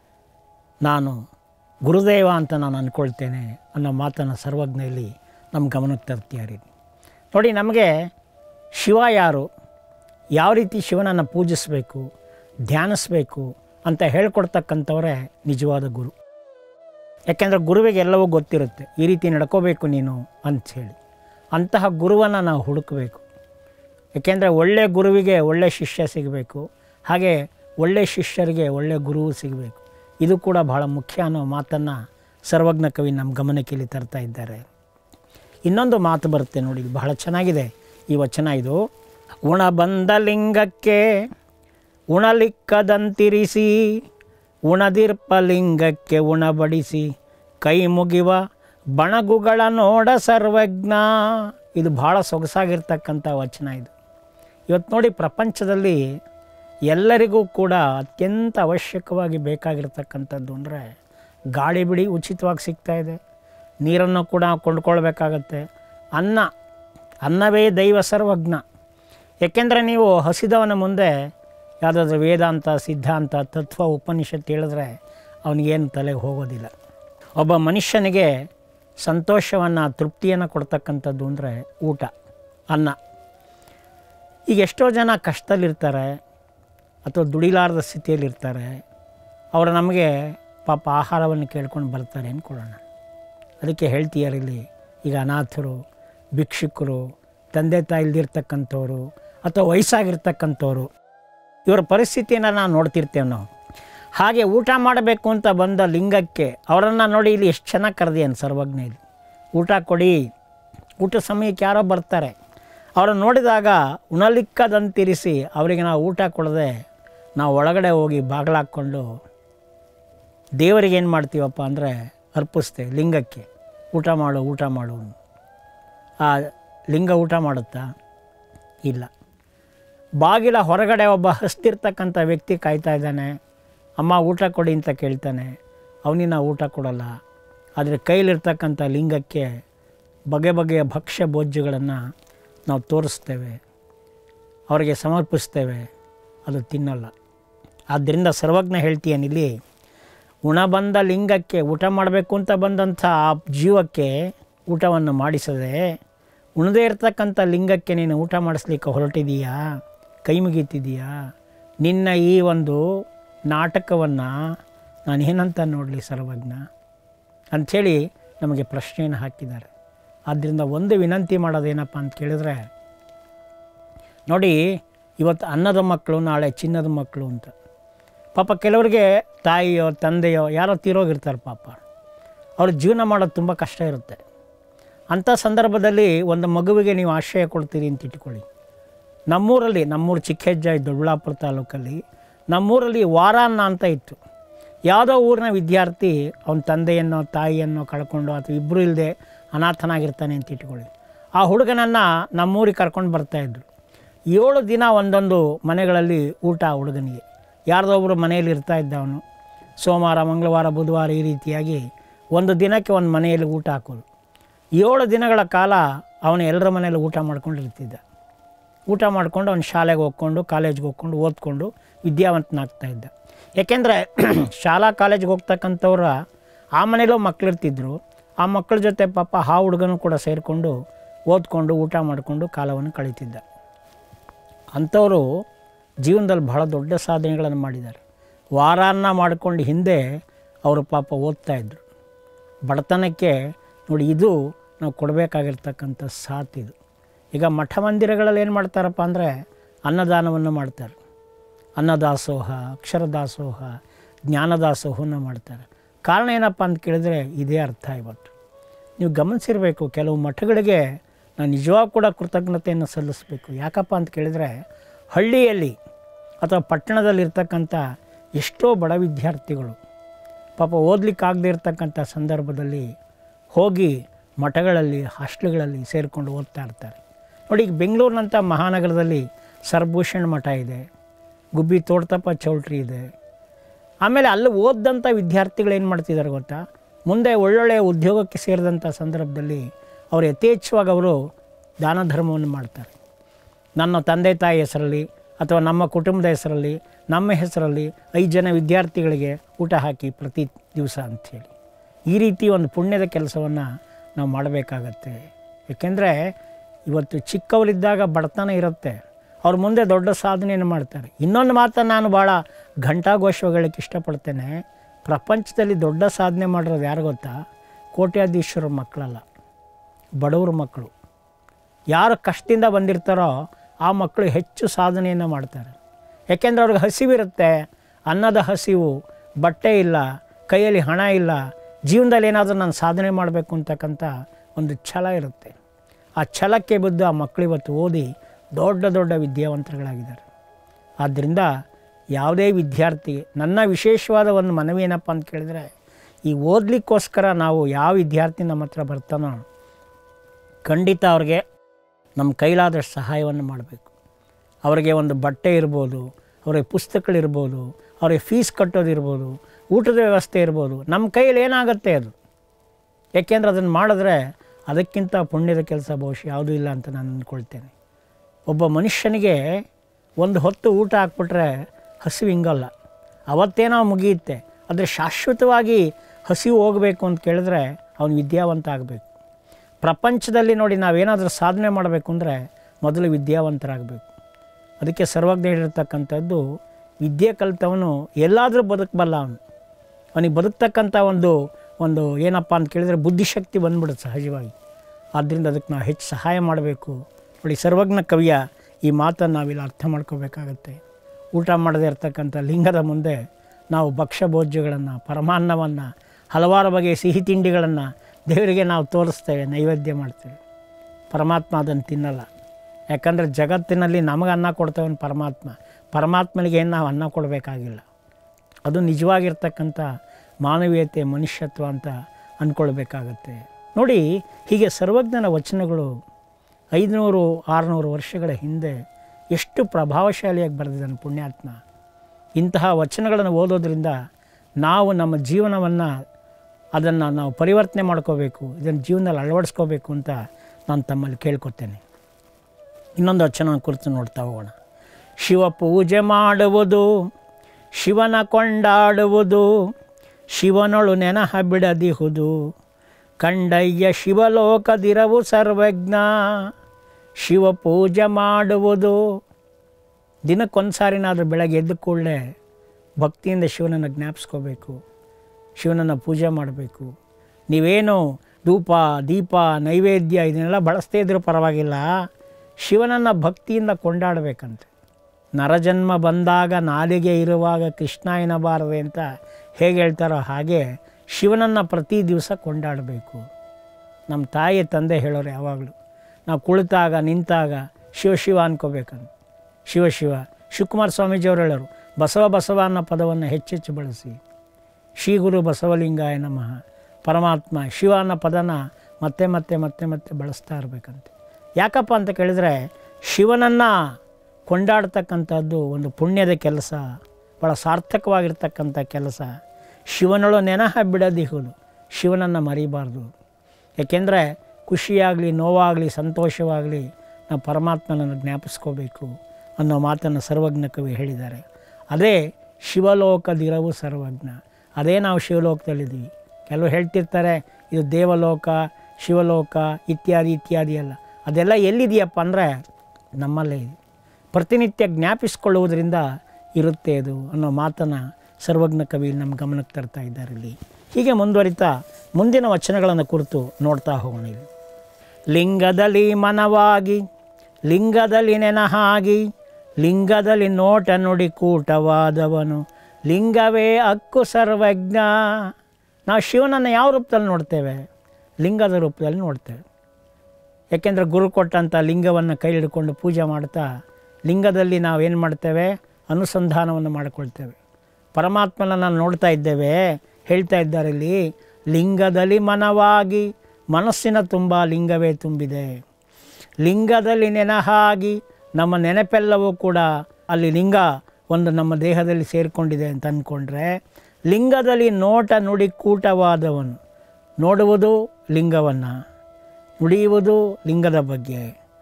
ನಾನು ಗುರುದೇವ ಅಂತ ನಾನು ಅಂದ್ಕೊಳ್ತೇನೆ ಅನ್ನೋ ಮಾತನ್ನು ಸರ್ವಜ್ಞೆಯಲ್ಲಿ ನಮ್ಮ ಗಮನಕ್ಕೆ ತರ್ತೀಯಾರಿ ನೋಡಿ ನಮಗೆ ಶಿವ ಯಾರು ಯಾವ ರೀತಿ ಶಿವನನ್ನು ಪೂಜಿಸಬೇಕು ಧ್ಯಾನಿಸಬೇಕು ಅಂತ ಹೇಳ್ಕೊಡ್ತಕ್ಕಂಥವರೇ ನಿಜವಾದ ಗುರು ಯಾಕೆಂದರೆ ಗುರುವಿಗೆ ಎಲ್ಲವೂ ಗೊತ್ತಿರುತ್ತೆ ಈ ರೀತಿ ನಡ್ಕೋಬೇಕು ನೀನು ಅಂಥೇಳಿ ಅಂತಹ ಗುರುವನ್ನು ನಾವು ಹುಡುಕಬೇಕು ಏಕೆಂದರೆ ಒಳ್ಳೆಯ ಗುರುವಿಗೆ ಒಳ್ಳೆಯ ಶಿಷ್ಯ ಸಿಗಬೇಕು ಹಾಗೆ ಒಳ್ಳೆಯ ಶಿಷ್ಯರಿಗೆ ಒಳ್ಳೆಯ ಗುರುವು ಸಿಗಬೇಕು ಇದು ಕೂಡ ಬಹಳ ಮುಖ್ಯ ಅನ್ನೋ ಮಾತನ್ನು ಸರ್ವಜ್ಞ ಕವಿ ನಮ್ಮ ಗಮನಕ್ಕೆ ಇಲ್ಲಿ ತರ್ತಾ ಇದ್ದಾರೆ ಇನ್ನೊಂದು ಮಾತು ಬರುತ್ತೆ ನೋಡಿ ಇದು ಬಹಳ ಚೆನ್ನಾಗಿದೆ ಈ ವಚನ ಇದು ಉಣ ಬಂದ ಲಿಂಗಕ್ಕೆ ಉಣಲಿಕ್ಕದಂತಿರಿಸಿ ಉಣದಿರ್ಪ ಲಿಂಗಕ್ಕೆ ಉಣಬಡಿಸಿ ಕೈ ಮುಗಿವ ಬಣಗುಗಳ ನೋಡ ಸರ್ವಜ್ಞ ಇದು ಭಾಳ ಸೊಗಸಾಗಿರ್ತಕ್ಕಂಥ ವಚನ ಇದು ಇವತ್ತು ನೋಡಿ ಪ್ರಪಂಚದಲ್ಲಿ ಎಲ್ಲರಿಗೂ ಕೂಡ ಅತ್ಯಂತ ಅವಶ್ಯಕವಾಗಿ ಬೇಕಾಗಿರ್ತಕ್ಕಂಥದ್ದು ಅಂದರೆ ಗಾಳಿ ಬಿಡಿ ಉಚಿತವಾಗಿ ಸಿಗ್ತಾ ಇದೆ ನೀರನ್ನು ಕೂಡ ಕೊಂಡ್ಕೊಳ್ಬೇಕಾಗತ್ತೆ ಅನ್ನ ಅನ್ನವೇ ದೈವ ಸರ್ವಜ್ಞ ಏಕೆಂದರೆ ನೀವು ಹಸಿದವನ ಮುಂದೆ ಯಾವುದಾದ್ರೂ ವೇದಾಂತ ಸಿದ್ಧಾಂತ ತತ್ವ ಉಪನಿಷತ್ತು ಹೇಳಿದ್ರೆ ಅವನಿಗೇನು ತಲೆಗೆ ಹೋಗೋದಿಲ್ಲ ಒಬ್ಬ ಮನುಷ್ಯನಿಗೆ ಸಂತೋಷವನ್ನು ತೃಪ್ತಿಯನ್ನು ಕೊಡ್ತಕ್ಕಂಥದ್ದು ಅಂದರೆ ಊಟ ಅನ್ನ ಈಗ ಎಷ್ಟೋ ಜನ ಕಷ್ಟದಲ್ಲಿರ್ತಾರೆ ಅಥವಾ ದುಡಿಲಾರದ ಸ್ಥಿತಿಯಲ್ಲಿರ್ತಾರೆ ಅವರು ನಮಗೆ ಪಾಪ ಆಹಾರವನ್ನು ಕೇಳ್ಕೊಂಡು ಬರ್ತಾರೆ ಅಂದ್ಕೊಳ್ಳೋಣ ಅದಕ್ಕೆ ಹೇಳ್ತೀಯಾರಿಲ್ಲಿ ಈಗ ಅನಾಥರು ಭಿಕ್ಷುಕರು ತಂದೆ ತಾಯಿ ಇಲ್ದಿರ್ತಕ್ಕಂಥವ್ರು ಅಥವಾ ವಯಸ್ಸಾಗಿರ್ತಕ್ಕಂಥವ್ರು ಇವರ ಪರಿಸ್ಥಿತಿಯನ್ನು ನಾವು ನೋಡ್ತಿರ್ತೇವೆ ನಾವು ಹಾಗೆ ಊಟ ಮಾಡಬೇಕು ಅಂತ ಬಂದ ಲಿಂಗಕ್ಕೆ ಅವರನ್ನು ನೋಡಿ ಇಲ್ಲಿ ಎಷ್ಟು ಚೆನ್ನಾಗಿ ಕರೆದಿಯನ್ ಸರ್ವಜ್ಞ ಇಲ್ಲಿ ಊಟ ಕೊಡಿ ಊಟ ಸಮಯಕ್ಕೆ ಯಾರೋ ಬರ್ತಾರೆ ಅವರನ್ನು ನೋಡಿದಾಗ ಉಣಲಿಕ್ಕದಂತಿರಿಸಿ ಅವರಿಗೆ ನಾವು ಊಟ ಕೊಡದೆ ನಾವು ಒಳಗಡೆ ಹೋಗಿ ಬಾಗಿಲಾಕ್ಕೊಂಡು ದೇವರಿಗೆ ಏನು ಮಾಡ್ತೀವಪ್ಪ ಅಂದರೆ ಅರ್ಪಿಸ್ತೇವೆ ಲಿಂಗಕ್ಕೆ ಊಟ ಮಾಡು ಊಟ ಮಾಡು ಆ ಲಿಂಗ ಊಟ ಮಾಡುತ್ತಾ ಇಲ್ಲ ಬಾಗಿಲ ಹೊರಗಡೆ ಒಬ್ಬ ಹಸ್ತಿರ್ತಕ್ಕಂಥ ವ್ಯಕ್ತಿ ಕಾಯ್ತಾ ಇದ್ದಾನೆ ಅಮ್ಮ ಊಟ ಕೊಡಿ ಅಂತ ಕೇಳ್ತಾನೆ ಅವನಿಗೆ ನಾವು ಊಟ ಕೊಡಲ್ಲ ಆದರೆ ಕೈಲಿರ್ತಕ್ಕಂಥ ಲಿಂಗಕ್ಕೆ ಬಗೆ ಬಗೆಯ ಭಕ್ಷ್ಯ ಭೋಜ್ಯಗಳನ್ನು ನಾವು ತೋರಿಸ್ತೇವೆ ಅವರಿಗೆ ಸಮರ್ಪಿಸ್ತೇವೆ ಅದು ತಿನ್ನಲ್ಲ ಆದ್ದರಿಂದ ಸರ್ವಜ್ಞ ಹೇಳ್ತೀಯನಿಲ್ಲಿ ಉಣ ಬಂದ ಲಿಂಗಕ್ಕೆ ಊಟ ಮಾಡಬೇಕು ಅಂತ ಬಂದಂಥ ಆ ಜೀವಕ್ಕೆ ಊಟವನ್ನು ಮಾಡಿಸದೆ ಉಣದೇ ಇರ್ತಕ್ಕಂಥ ಲಿಂಗಕ್ಕೆ ನೀನು ಊಟ ಮಾಡಿಸ್ಲಿಕ್ಕೆ ಹೊರಟಿದೀಯಾ ಕೈ ಮುಗೀತಿದೀಯಾ ನಿನ್ನ ಈ ಒಂದು ನಾಟಕವನ್ನು ನಾನು ಏನಂತ ನೋಡಲಿ ಸರ್ವಜ್ಞ ಅಂಥೇಳಿ ನಮಗೆ ಪ್ರಶ್ನೆಯನ್ನು ಹಾಕಿದ್ದಾರೆ ಆದ್ದರಿಂದ ಒಂದು ವಿನಂತಿ ಮಾಡೋದೇನಪ್ಪ ಅಂತ ಕೇಳಿದ್ರೆ ನೋಡಿ ಇವತ್ತು ಅನ್ನದ ಮಕ್ಕಳು ನಾಳೆ ಚಿನ್ನದ ಮಕ್ಕಳು ಅಂತ ಪಾಪ ಕೆಲವರಿಗೆ ತಾಯಿಯೋ ತಂದೆಯೋ ಯಾರೋ ತೀರೋಗಿರ್ತಾರೆ ಪಾಪ ಅವ್ರ ಜೀವನ ಮಾಡೋದು ತುಂಬ ಕಷ್ಟ ಇರುತ್ತೆ ಅಂಥ ಸಂದರ್ಭದಲ್ಲಿ ಒಂದು ಮಗುವಿಗೆ ನೀವು ಆಶ್ರಯ ಕೊಡ್ತೀರಿ ಅಂತ ಇಟ್ಕೊಳ್ಳಿ ನಮ್ಮೂರಲ್ಲಿ ನಮ್ಮೂರು ಚಿಕ್ಕಹೆಜ್ಜ ದೊಡ್ಡಬಳ್ಳಾಪುರ ತಾಲೂಕಲ್ಲಿ ನಮ್ಮೂರಲ್ಲಿ ವಾರಾನ್ನ ಅಂತ ಇತ್ತು ಯಾವುದೋ ಊರಿನ ವಿದ್ಯಾರ್ಥಿ ಅವನ ತಂದೆಯನ್ನೋ ತಾಯಿಯನ್ನೋ ಕಳ್ಕೊಂಡು ಅಥವಾ ಇಬ್ಬರು ಇಲ್ಲದೆ ಅನಾಥನಾಗಿರ್ತಾನೆ ಅಂತ ಇಟ್ಕೊಳ್ಳಿ ಆ ಹುಡುಗನನ್ನು ನಮ್ಮೂರಿಗೆ ಕರ್ಕೊಂಡು ಬರ್ತಾಯಿದ್ರು ಏಳು ದಿನ ಒಂದೊಂದು ಮನೆಗಳಲ್ಲಿ ಊಟ ಆ ಹುಡುಗನಿಗೆ ಯಾರ್ದೋ ಒಬ್ಬರು ಮನೆಯಲ್ಲಿ ಇರ್ತಾ ಇದ್ದ ಅವನು ಸೋಮವಾರ ಮಂಗಳವಾರ ಬುಧವಾರ ಈ ರೀತಿಯಾಗಿ ಒಂದು ದಿನಕ್ಕೆ ಒಂದು ಮನೆಯಲ್ಲಿ ಊಟ ಹಾಕೋದು ಏಳು ದಿನಗಳ ಕಾಲ ಅವನು ಎಲ್ಲರ ಮನೆಯಲ್ಲಿ ಊಟ ಮಾಡ್ಕೊಂಡಿರ್ತಿದ್ದ ಊಟ ಮಾಡಿಕೊಂಡು ಅವ್ನು ಶಾಲೆಗೆ ಹೋಗ್ಕೊಂಡು ಕಾಲೇಜ್ಗೆ ಹೋಗ್ಕೊಂಡು ಓದ್ಕೊಂಡು ವಿದ್ಯಾವಂತನಾಗ್ತಾ ಇದ್ದ ಯಾಕೆಂದರೆ ಶಾಲಾ ಕಾಲೇಜ್ಗೆ ಹೋಗ್ತಕ್ಕಂಥವ್ರ ಆ ಮನೇಲೂ ಮಕ್ಕಳಿರ್ತಿದ್ರು ಆ ಮಕ್ಕಳ ಜೊತೆ ಪಾಪ ಆ ಹುಡುಗನೂ ಕೂಡ ಸೇರಿಕೊಂಡು ಓದ್ಕೊಂಡು ಊಟ ಮಾಡಿಕೊಂಡು ಕಾಲವನ್ನು ಕಳೀತಿದ್ದ ಅಂಥವರು ಜೀವನದಲ್ಲಿ ಬಹಳ ದೊಡ್ಡ ಸಾಧನೆಗಳನ್ನು ಮಾಡಿದ್ದಾರೆ ವಾರಾನ್ನ ಮಾಡ್ಕೊಂಡು ಹಿಂದೆ ಅವರು ಪಾಪ ಓದ್ತಾಯಿದ್ರು ಬಡತನಕ್ಕೆ ನೋಡಿ ಇದು ನಾವು ಕೊಡಬೇಕಾಗಿರ್ತಕ್ಕಂಥ ಸಾಥ್ ಇದು ಈಗ ಮಠ ಮಂದಿರಗಳಲ್ಲಿ ಏನು ಮಾಡ್ತಾರಪ್ಪ ಅಂದರೆ ಅನ್ನದಾನವನ್ನು ಮಾಡ್ತಾರೆ ಅನ್ನದಾಸೋಹ ಅಕ್ಷರದಾಸೋಹ ಜ್ಞಾನದಾಸೋಹವನ್ನು ಮಾಡ್ತಾರೆ ಕಾರಣ ಏನಪ್ಪ ಅಂತ ಕೇಳಿದರೆ ಇದೇ ಅರ್ಥ ಇವತ್ತು ನೀವು ಗಮನಿಸಿರಬೇಕು ಕೆಲವು ಮಠಗಳಿಗೆ ನಾನು ನಿಜವಾಗ ಕೂಡ ಕೃತಜ್ಞತೆಯನ್ನು ಸಲ್ಲಿಸಬೇಕು ಯಾಕಪ್ಪ ಅಂತ ಕೇಳಿದರೆ ಹಳ್ಳಿಯಲ್ಲಿ ಅಥವಾ ಪಟ್ಟಣದಲ್ಲಿರ್ತಕ್ಕಂಥ ಎಷ್ಟೋ ಬಡ ವಿದ್ಯಾರ್ಥಿಗಳು ಪಾಪ ಓದಲಿಕ್ಕಾಗದೇ ಇರತಕ್ಕಂಥ ಸಂದರ್ಭದಲ್ಲಿ ಹೋಗಿ ಮಠಗಳಲ್ಲಿ ಹಾಸ್ಟೆಲ್ಗಳಲ್ಲಿ ಸೇರಿಕೊಂಡು ಓದ್ತಾ ಇರ್ತಾರೆ ನೋಡಿ ಈಗ ಬೆಂಗಳೂರಿನಂಥ ಮಹಾನಗರದಲ್ಲಿ ಸರ್ಭೂಷಣ್ ಮಠ ಇದೆ ಗುಬ್ಬಿ ತೋಡ್ತಪ್ಪ ಚೌಲ್ಟ್ರಿ ಇದೆ ಆಮೇಲೆ ಅಲ್ಲಿ ಓದಿದಂಥ ವಿದ್ಯಾರ್ಥಿಗಳು ಏನು ಮಾಡ್ತಿದ್ದಾರೆ ಗೊತ್ತಾ ಮುಂದೆ ಒಳ್ಳೊಳ್ಳೆಯ ಉದ್ಯೋಗಕ್ಕೆ ಸೇರಿದಂಥ ಸಂದರ್ಭದಲ್ಲಿ ಅವರು ಯಥೇಚ್ಛವಾಗಿ ಅವರು ದಾನ ಧರ್ಮವನ್ನು ಮಾಡ್ತಾರೆ ನನ್ನ ತಂದೆ ತಾಯಿ ಹೆಸರಲ್ಲಿ ಅಥವಾ ನಮ್ಮ ಕುಟುಂಬದ ಹೆಸರಲ್ಲಿ ನಮ್ಮ ಹೆಸರಲ್ಲಿ ಐದು ಜನ ವಿದ್ಯಾರ್ಥಿಗಳಿಗೆ ಊಟ ಹಾಕಿ ಪ್ರತಿ ದಿವಸ ಅಂಥೇಳಿ ಈ ರೀತಿ ಒಂದು ಪುಣ್ಯದ ಕೆಲಸವನ್ನು ನಾವು ಮಾಡಬೇಕಾಗತ್ತೆ ಏಕೆಂದರೆ ಇವತ್ತು ಚಿಕ್ಕವರಿದ್ದಾಗ ಬಡತನ ಇರುತ್ತೆ ಅವ್ರ ಮುಂದೆ ದೊಡ್ಡ ಸಾಧನೆಯನ್ನು ಮಾಡ್ತಾರೆ ಇನ್ನೊಂದು ಮಾತನ್ನು ನಾನು ಭಾಳ ಘಂಟಾಘೋಷಗಳಿಗೆ ಇಷ್ಟಪಡ್ತೇನೆ ಪ್ರಪಂಚದಲ್ಲಿ ದೊಡ್ಡ ಸಾಧನೆ ಮಾಡಿರೋದು ಯಾರು ಗೊತ್ತಾ ಕೋಟ್ಯಾಧೀಶ್ವರ ಮಕ್ಕಳಲ್ಲ ಬಡವ್ರ ಮಕ್ಕಳು ಯಾರು ಕಷ್ಟದಿಂದ ಬಂದಿರ್ತಾರೋ ಆ ಮಕ್ಕಳು ಹೆಚ್ಚು ಸಾಧನೆಯನ್ನು ಮಾಡ್ತಾರೆ ಯಾಕೆಂದ್ರೆ ಅವ್ರಿಗೆ ಹಸಿವಿರುತ್ತೆ ಅನ್ನದ ಹಸಿವು ಬಟ್ಟೆ ಇಲ್ಲ ಕೈಯಲ್ಲಿ ಹಣ ಇಲ್ಲ ಜೀವನದಲ್ಲಿ ಏನಾದರೂ ನಾನು ಸಾಧನೆ ಮಾಡಬೇಕು ಅಂತಕ್ಕಂಥ ಒಂದು ಛಲ ಇರುತ್ತೆ ಆ ಛಲಕ್ಕೆ ಬಿದ್ದು ಆ ಮಕ್ಕಳು ಇವತ್ತು ಓದಿ ದೊಡ್ಡ ದೊಡ್ಡ ವಿದ್ಯಾವಂತರುಗಳಾಗಿದ್ದಾರೆ ಆದ್ದರಿಂದ ಯಾವುದೇ ವಿದ್ಯಾರ್ಥಿ ನನ್ನ ವಿಶೇಷವಾದ ಒಂದು ಮನವಿ ಏನಪ್ಪ ಅಂತ ಕೇಳಿದರೆ ಈ ಓದಲಿಕ್ಕೋಸ್ಕರ ನಾವು ಯಾವ ವಿದ್ಯಾರ್ಥಿ ನಮ್ಮ ಹತ್ರ ಬರ್ತಾನೋ ಖಂಡಿತ ಅವ್ರಿಗೆ ನಮ್ಮ ಕೈಲಾದಷ್ಟು ಸಹಾಯವನ್ನು ಮಾಡಬೇಕು ಅವರಿಗೆ ಒಂದು ಬಟ್ಟೆ ಇರ್ಬೋದು ಅವರಿಗೆ ಪುಸ್ತಕಗಳಿರ್ಬೋದು ಅವರಿಗೆ ಫೀಸ್ ಕಟ್ಟೋದಿರ್ಬೋದು ಊಟದ ವ್ಯವಸ್ಥೆ ಇರ್ಬೋದು ನಮ್ಮ ಕೈಯಲ್ಲಿ ಏನಾಗುತ್ತೆ ಅದು ಯಾಕೆಂದ್ರೆ ಅದನ್ನು ಮಾಡಿದ್ರೆ ಅದಕ್ಕಿಂತ ಪುಣ್ಯದ ಕೆಲಸ ಬಹುಶಃ ಯಾವುದೂ ಇಲ್ಲ ಅಂತ ನಾನು ಅಂದ್ಕೊಳ್ತೇನೆ ಒಬ್ಬ ಮನುಷ್ಯನಿಗೆ ಒಂದು ಹೊತ್ತು ಊಟ ಹಾಕ್ಬಿಟ್ರೆ ಹಸಿವು ಹಿಂಗಲ್ಲ ಅವತ್ತೇನೋ ಮುಗಿಯುತ್ತೆ ಆದರೆ ಶಾಶ್ವತವಾಗಿ ಹಸಿವು ಹೋಗಬೇಕು ಅಂತ ಕೇಳಿದ್ರೆ ಅವನು ವಿದ್ಯಾವಂತ ಆಗಬೇಕು ಪ್ರಪಂಚದಲ್ಲಿ ನೋಡಿ ನಾವೇನಾದರೂ ಸಾಧನೆ ಮಾಡಬೇಕು ಅಂದರೆ ಮೊದಲು ವಿದ್ಯಾವಂತರಾಗಬೇಕು ಅದಕ್ಕೆ ಸರ್ವಜ್ಞ ಹೇಳಿರ್ತಕ್ಕಂಥದ್ದು ವಿದ್ಯೆ ಕಲಿತವನು ಎಲ್ಲಾದರೂ ಬದುಕಬಲ್ಲ ಅವನು ಅವನಿಗೆ ಬದುಕ್ತಕ್ಕಂಥ ಒಂದು ಒಂದು ಏನಪ್ಪ ಅಂತ ಕೇಳಿದರೆ ಬುದ್ಧಿಶಕ್ತಿ ಬಂದ್ಬಿಡುತ್ತೆ ಸಹಜವಾಗಿ ಆದ್ದರಿಂದ ಅದಕ್ಕೆ ನಾವು ಹೆಚ್ಚು ಸಹಾಯ ಮಾಡಬೇಕು ನೋಡಿ ಸರ್ವಜ್ಞ ಕವಿಯ ಈ ಮಾತನ್ನು ನಾವಿಲ್ಲಿ ಅರ್ಥ ಮಾಡ್ಕೋಬೇಕಾಗತ್ತೆ ಊಟ ಮಾಡದೇ ಇರ್ತಕ್ಕಂಥ ಲಿಂಗದ ಮುಂದೆ ನಾವು ಭಕ್ಷ್ಯ ಭೋಜ್ಯಗಳನ್ನು ಪರಮಾನ್ನವನ್ನು ಹಲವಾರು ಬಗೆಯ ಸಿಹಿ ತಿಂಡಿಗಳನ್ನು ದೇವರಿಗೆ ನಾವು ತೋರಿಸ್ತೇವೆ ನೈವೇದ್ಯ ಮಾಡ್ತೇವೆ ಪರಮಾತ್ಮ ಅದನ್ನು ತಿನ್ನಲ್ಲ ಯಾಕಂದರೆ ಜಗತ್ತಿನಲ್ಲಿ ನಮಗೆ ಅನ್ನ ಕೊಡ್ತೇವನು ಪರಮಾತ್ಮ ಪರಮಾತ್ಮನಿಗೆ ಏನು ನಾವು ಅನ್ನ ಕೊಡಬೇಕಾಗಿಲ್ಲ ಅದು ನಿಜವಾಗಿರ್ತಕ್ಕಂಥ ಮಾನವೀಯತೆ ಮನುಷ್ಯತ್ವ ಅಂತ ಅಂದ್ಕೊಳ್ಬೇಕಾಗತ್ತೆ ನೋಡಿ ಹೀಗೆ ಸರ್ವಜ್ಞನ ವಚನಗಳು ಐದುನೂರು ಆರುನೂರು ವರ್ಷಗಳ ಹಿಂದೆ ಎಷ್ಟು ಪ್ರಭಾವಶಾಲಿಯಾಗಿ ಬರೆದಿದ್ದಾನೆ ಪುಣ್ಯಾತ್ಮ ಇಂತಹ ವಚನಗಳನ್ನು ಓದೋದ್ರಿಂದ ನಾವು ನಮ್ಮ ಜೀವನವನ್ನು ಅದನ್ನು ನಾವು ಪರಿವರ್ತನೆ ಮಾಡ್ಕೋಬೇಕು ಇದನ್ನು ಜೀವನದಲ್ಲಿ ಅಳವಡಿಸ್ಕೋಬೇಕು ಅಂತ ನಾನು ತಮ್ಮಲ್ಲಿ ಕೇಳ್ಕೊತೇನೆ ಇನ್ನೊಂದು ವಚನ ಕುರಿತು ನೋಡ್ತಾ ಹೋಗೋಣ ಶಿವ ಪೂಜೆ ಮಾಡುವುದು ಶಿವನ ಕೊಂಡಾಡುವುದು ಶಿವನೊಳು ನೆನಹ ಬಿಡದಿಹುದು ಕಂಡಯ್ಯ ಶಿವಲೋಕದಿರವು ಸರ್ವಜ್ಞ ಶಿವ ಪೂಜೆ ಮಾಡುವುದು ದಿನಕ್ಕೊಂದು ಸಾರಿನಾದರೂ ಬೆಳಗ್ಗೆ ಎದ್ದ ಕೂಡಲೇ ಭಕ್ತಿಯಿಂದ ಶಿವನನ್ನು ಜ್ಞಾಪಿಸ್ಕೋಬೇಕು ಶಿವನನ್ನು ಪೂಜೆ ಮಾಡಬೇಕು ನೀವೇನು ಧೂಪ ದೀಪ ನೈವೇದ್ಯ ಇದನ್ನೆಲ್ಲ ಬಳಸ್ತೇ ಇದ್ರೂ ಪರವಾಗಿಲ್ಲ ಶಿವನನ್ನು ಭಕ್ತಿಯಿಂದ ಕೊಂಡಾಡಬೇಕಂತೆ ನರಜನ್ಮ ಬಂದಾಗ ನಾಲಿಗೆ ಇರುವಾಗ ಕೃಷ್ಣ ಎನ್ನಬಾರದೆ ಅಂತ ಹೇಗೆ ಹೇಳ್ತಾರೋ ಹಾಗೆ ಶಿವನನ್ನು ಪ್ರತಿ ದಿವಸ ಕೊಂಡಾಡಬೇಕು ನಮ್ಮ ತಾಯಿ ತಂದೆ ಹೇಳೋರು ಯಾವಾಗಲೂ ನಾವು ಕುಳಿತಾಗ ನಿಂತಾಗ ಶಿವ ಶಿವ ಅನ್ಕೋಬೇಕಂತ ಶಿವ ಶಿವ ಶಿವಕುಮಾರ ಸ್ವಾಮೀಜಿಯವರು ಹೇಳೋರು ಬಸವ ಬಸವ ಅನ್ನೋ ಪದವನ್ನು ಹೆಚ್ಚೆಚ್ಚು ಬಳಸಿ ಶ್ರೀ ಗುರು ಬಸವಲಿಂಗಾಯ ನಮಃ ಪರಮಾತ್ಮ ಶಿವ ಅನ್ನೋ ಪದನ ಮತ್ತೆ ಮತ್ತೆ ಮತ್ತೆ ಮತ್ತೆ ಬಳಸ್ತಾ ಇರಬೇಕಂತೆ ಯಾಕಪ್ಪ ಅಂತ ಕೇಳಿದರೆ ಶಿವನನ್ನು ಕೊಂಡಾಡ್ತಕ್ಕಂಥದ್ದು ಒಂದು ಪುಣ್ಯದ ಕೆಲಸ ಭಾಳ ಸಾರ್ಥಕವಾಗಿರ್ತಕ್ಕಂಥ ಕೆಲಸ ಶಿವನಳು ನೆನಹ ಬಿಡದಿಹುದು ಶಿವನನ್ನು ಮರಿಬಾರ್ದು ಏಕೆಂದರೆ ಖುಷಿಯಾಗಲಿ ನೋವಾಗಲಿ ಸಂತೋಷವಾಗಲಿ ನಾವು ಪರಮಾತ್ಮನನ್ನು ಜ್ಞಾಪಿಸ್ಕೋಬೇಕು ಅನ್ನೋ ಮಾತನ್ನು ಸರ್ವಜ್ಞ ಕವಿ ಹೇಳಿದ್ದಾರೆ ಅದೇ ಶಿವಲೋಕದಿರವು ಸರ್ವಜ್ಞ ಅದೇ ನಾವು ಶಿವಲೋಕದಲ್ಲಿದ್ದೀವಿ ಕೆಲವು ಹೇಳ್ತಿರ್ತಾರೆ ಇದು ದೇವಲೋಕ ಶಿವಲೋಕ ಇತ್ಯಾದಿ ಇತ್ಯಾದಿ ಎಲ್ಲ ಅದೆಲ್ಲ ಎಲ್ಲಿದೆಯಪ್ಪ ಅಂದರೆ ನಮ್ಮಲ್ಲೇ ಇದೆ ಪ್ರತಿನಿತ್ಯ ಜ್ಞಾಪಿಸ್ಕೊಳ್ಳುವುದರಿಂದ ಇರುತ್ತೆ ಅದು ಅನ್ನೋ ಮಾತನ್ನು ಸರ್ವಜ್ಞ ಕವಿ ನಮ್ಮ ಗಮನಕ್ಕೆ ತರ್ತಾ ಇದ್ದಾರೆ ಇಲ್ಲಿ ಹೀಗೆ ಮುಂದುವರಿತಾ ಮುಂದಿನ ವಚನಗಳನ್ನು ಕುರಿತು ನೋಡ್ತಾ ಹೋಗೋಣ ಇಲ್ಲಿ ಲಿಂಗದಲ್ಲಿ ಮನವಾಗಿ ಲಿಂಗದಲ್ಲಿ ನೆನಹಾಗಿ ಲಿಂಗದಲ್ಲಿ ನೋಟ ನುಡಿ ಕೂಟವಾದವನು ಲಿಂಗವೇ ಅಕ್ಕು ಸರ್ವಜ್ಞ ನಾವು ಶಿವನನ್ನು ಯಾವ ರೂಪದಲ್ಲಿ ನೋಡ್ತೇವೆ ಲಿಂಗದ ರೂಪದಲ್ಲಿ ನೋಡ್ತೇವೆ ಯಾಕೆಂದರೆ ಗುರು ಕೊಟ್ಟಂಥ ಲಿಂಗವನ್ನು ಕೈ ಹಿಡ್ಕೊಂಡು ಪೂಜೆ ಮಾಡ್ತಾ ಲಿಂಗದಲ್ಲಿ ನಾವು ಏನು ಮಾಡ್ತೇವೆ ಅನುಸಂಧಾನವನ್ನು ಮಾಡಿಕೊಳ್ತೇವೆ ಪರಮಾತ್ಮನನ್ನು ನೋಡ್ತಾ ಇದ್ದೇವೆ ಹೇಳ್ತಾ ಇದ್ದಾರೆ ಇಲ್ಲಿ ಲಿಂಗದಲ್ಲಿ ಮನವಾಗಿ ಮನಸ್ಸಿನ ತುಂಬ ಲಿಂಗವೇ ತುಂಬಿದೆ ಲಿಂಗದಲ್ಲಿ ನೆನಹಾಗಿ ನಮ್ಮ ನೆನಪೆಲ್ಲವೂ ಕೂಡ ಅಲ್ಲಿ ಲಿಂಗ ಒಂದು ನಮ್ಮ ದೇಹದಲ್ಲಿ ಸೇರಿಕೊಂಡಿದೆ ಅಂತ ಅಂದ್ಕೊಂಡ್ರೆ ಲಿಂಗದಲ್ಲಿ ನೋಟ ನುಡಿ ಕೂಟವಾದವನು ನೋಡುವುದು ಲಿಂಗವನ್ನು ನುಡಿಯುವುದು ಲಿಂಗದ ಬಗ್ಗೆ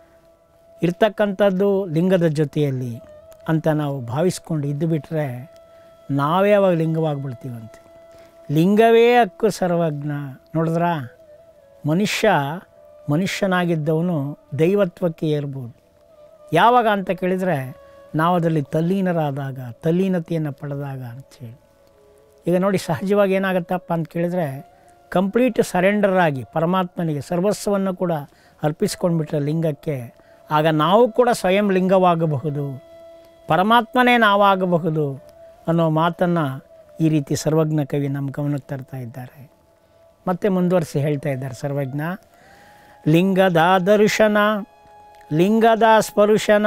ಇರ್ತಕ್ಕಂಥದ್ದು ಲಿಂಗದ ಜೊತೆಯಲ್ಲಿ ಅಂತ ನಾವು ಭಾವಿಸ್ಕೊಂಡು ಇದ್ದು ಬಿಟ್ಟರೆ ನಾವೇ ಅವಾಗ ಲಿಂಗವಾಗಿಬಿಡ್ತೀವಂತೆ ಲಿಂಗವೇ ಹಕ್ಕು ಸರ್ವಜ್ಞ ನೋಡಿದ್ರಾ ಮನುಷ್ಯ ಮನುಷ್ಯನಾಗಿದ್ದವನು ದೈವತ್ವಕ್ಕೆ ಏರ್ಬೋದು ಯಾವಾಗ ಅಂತ ಕೇಳಿದರೆ ನಾವು ಅದರಲ್ಲಿ ತಲ್ಲೀನರಾದಾಗ ತಲ್ಲೀನತೆಯನ್ನು ಪಡೆದಾಗ ಅಂಥೇಳಿ ಈಗ ನೋಡಿ ಸಹಜವಾಗಿ ಏನಾಗುತ್ತಪ್ಪ ಅಂತ ಕೇಳಿದರೆ ಕಂಪ್ಲೀಟ್ ಸರೆಂಡರ್ ಆಗಿ ಪರಮಾತ್ಮನಿಗೆ ಸರ್ವಸ್ವವನ್ನು ಕೂಡ ಅರ್ಪಿಸ್ಕೊಂಡ್ಬಿಟ್ರೆ ಲಿಂಗಕ್ಕೆ ಆಗ ನಾವು ಕೂಡ ಸ್ವಯಂ ಲಿಂಗವಾಗಬಹುದು ಪರಮಾತ್ಮನೇ ನಾವಾಗಬಹುದು ಅನ್ನೋ ಮಾತನ್ನು ಈ ರೀತಿ ಸರ್ವಜ್ಞ ಕವಿ ನಮ್ಮ ಗಮನಕ್ಕೆ ತರ್ತಾ ಇದ್ದಾರೆ ಮತ್ತೆ ಮುಂದುವರಿಸಿ ಹೇಳ್ತಾ ಇದ್ದಾರೆ ಸರ್ವಜ್ಞ ಲಿಂಗದ ದರ್ಶನ ಲಿಂಗದ ಸ್ಪರುಶನ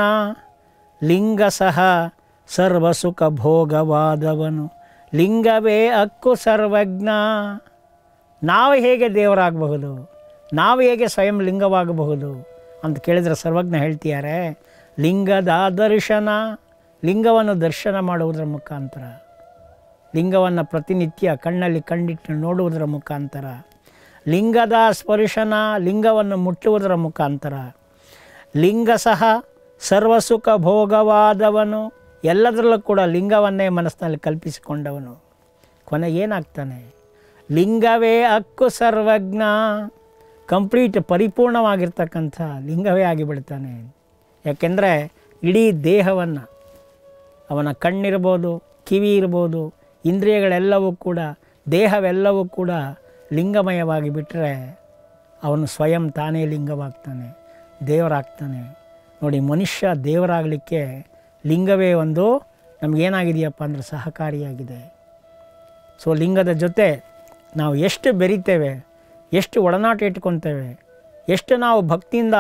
ಲಿಂಗ ಸಹ ಸರ್ವಸುಖ ಭೋಗವಾದವನು ಲಿಂಗವೇ ಅಕ್ಕು ಸರ್ವಜ್ಞ ನಾವು ಹೇಗೆ ದೇವರಾಗಬಹುದು ನಾವು ಹೇಗೆ ಸ್ವಯಂ ಲಿಂಗವಾಗಬಹುದು ಅಂತ ಕೇಳಿದರೆ ಸರ್ವಜ್ಞ ಹೇಳ್ತಿದ್ದಾರೆ ಲಿಂಗದ ದರ್ಶನ ಲಿಂಗವನ್ನು ದರ್ಶನ ಮಾಡುವುದರ ಮುಖಾಂತರ ಲಿಂಗವನ್ನು ಪ್ರತಿನಿತ್ಯ ಕಣ್ಣಲ್ಲಿ ಕಣ್ಣಿಟ್ಟು ನೋಡುವುದರ ಮುಖಾಂತರ ಲಿಂಗದ ಸ್ಪರ್ಶನ ಲಿಂಗವನ್ನು ಮುಟ್ಟುವುದರ ಮುಖಾಂತರ ಲಿಂಗ ಸಹ ಸರ್ವಸುಖ ಭೋಗವಾದವನು ಎಲ್ಲದರಲ್ಲೂ ಕೂಡ ಲಿಂಗವನ್ನೇ ಮನಸ್ಸಿನಲ್ಲಿ ಕಲ್ಪಿಸಿಕೊಂಡವನು ಕೊನೆಗೇನಾಗ್ತಾನೆ ಲಿಂಗವೇ ಅಕ್ಕು ಸರ್ವಜ್ಞ ಕಂಪ್ಲೀಟ್ ಪರಿಪೂರ್ಣವಾಗಿರ್ತಕ್ಕಂಥ ಲಿಂಗವೇ ಆಗಿಬಿಡ್ತಾನೆ ಯಾಕೆಂದರೆ ಇಡೀ ದೇಹವನ್ನು ಅವನ ಕಣ್ಣಿರ್ಬೋದು ಕಿವಿ ಇರ್ಬೋದು ಇಂದ್ರಿಯಗಳೆಲ್ಲವೂ ಕೂಡ ದೇಹವೆಲ್ಲವೂ ಕೂಡ ಲಿಂಗಮಯವಾಗಿ ಬಿಟ್ಟರೆ ಅವನು ಸ್ವಯಂ ತಾನೇ ಲಿಂಗವಾಗ್ತಾನೆ ದೇವರಾಗ್ತಾನೆ ನೋಡಿ ಮನುಷ್ಯ ದೇವರಾಗಲಿಕ್ಕೆ ಲಿಂಗವೇ ಒಂದು ನಮಗೇನಾಗಿದೆಯಪ್ಪ ಅಂದರೆ ಸಹಕಾರಿಯಾಗಿದೆ ಸೊ ಲಿಂಗದ ಜೊತೆ ನಾವು ಎಷ್ಟು ಬೆರಿತೇವೆ ಎಷ್ಟು ಒಡನಾಟ ಇಟ್ಕೊತೇವೆ ಎಷ್ಟು ನಾವು ಭಕ್ತಿಯಿಂದ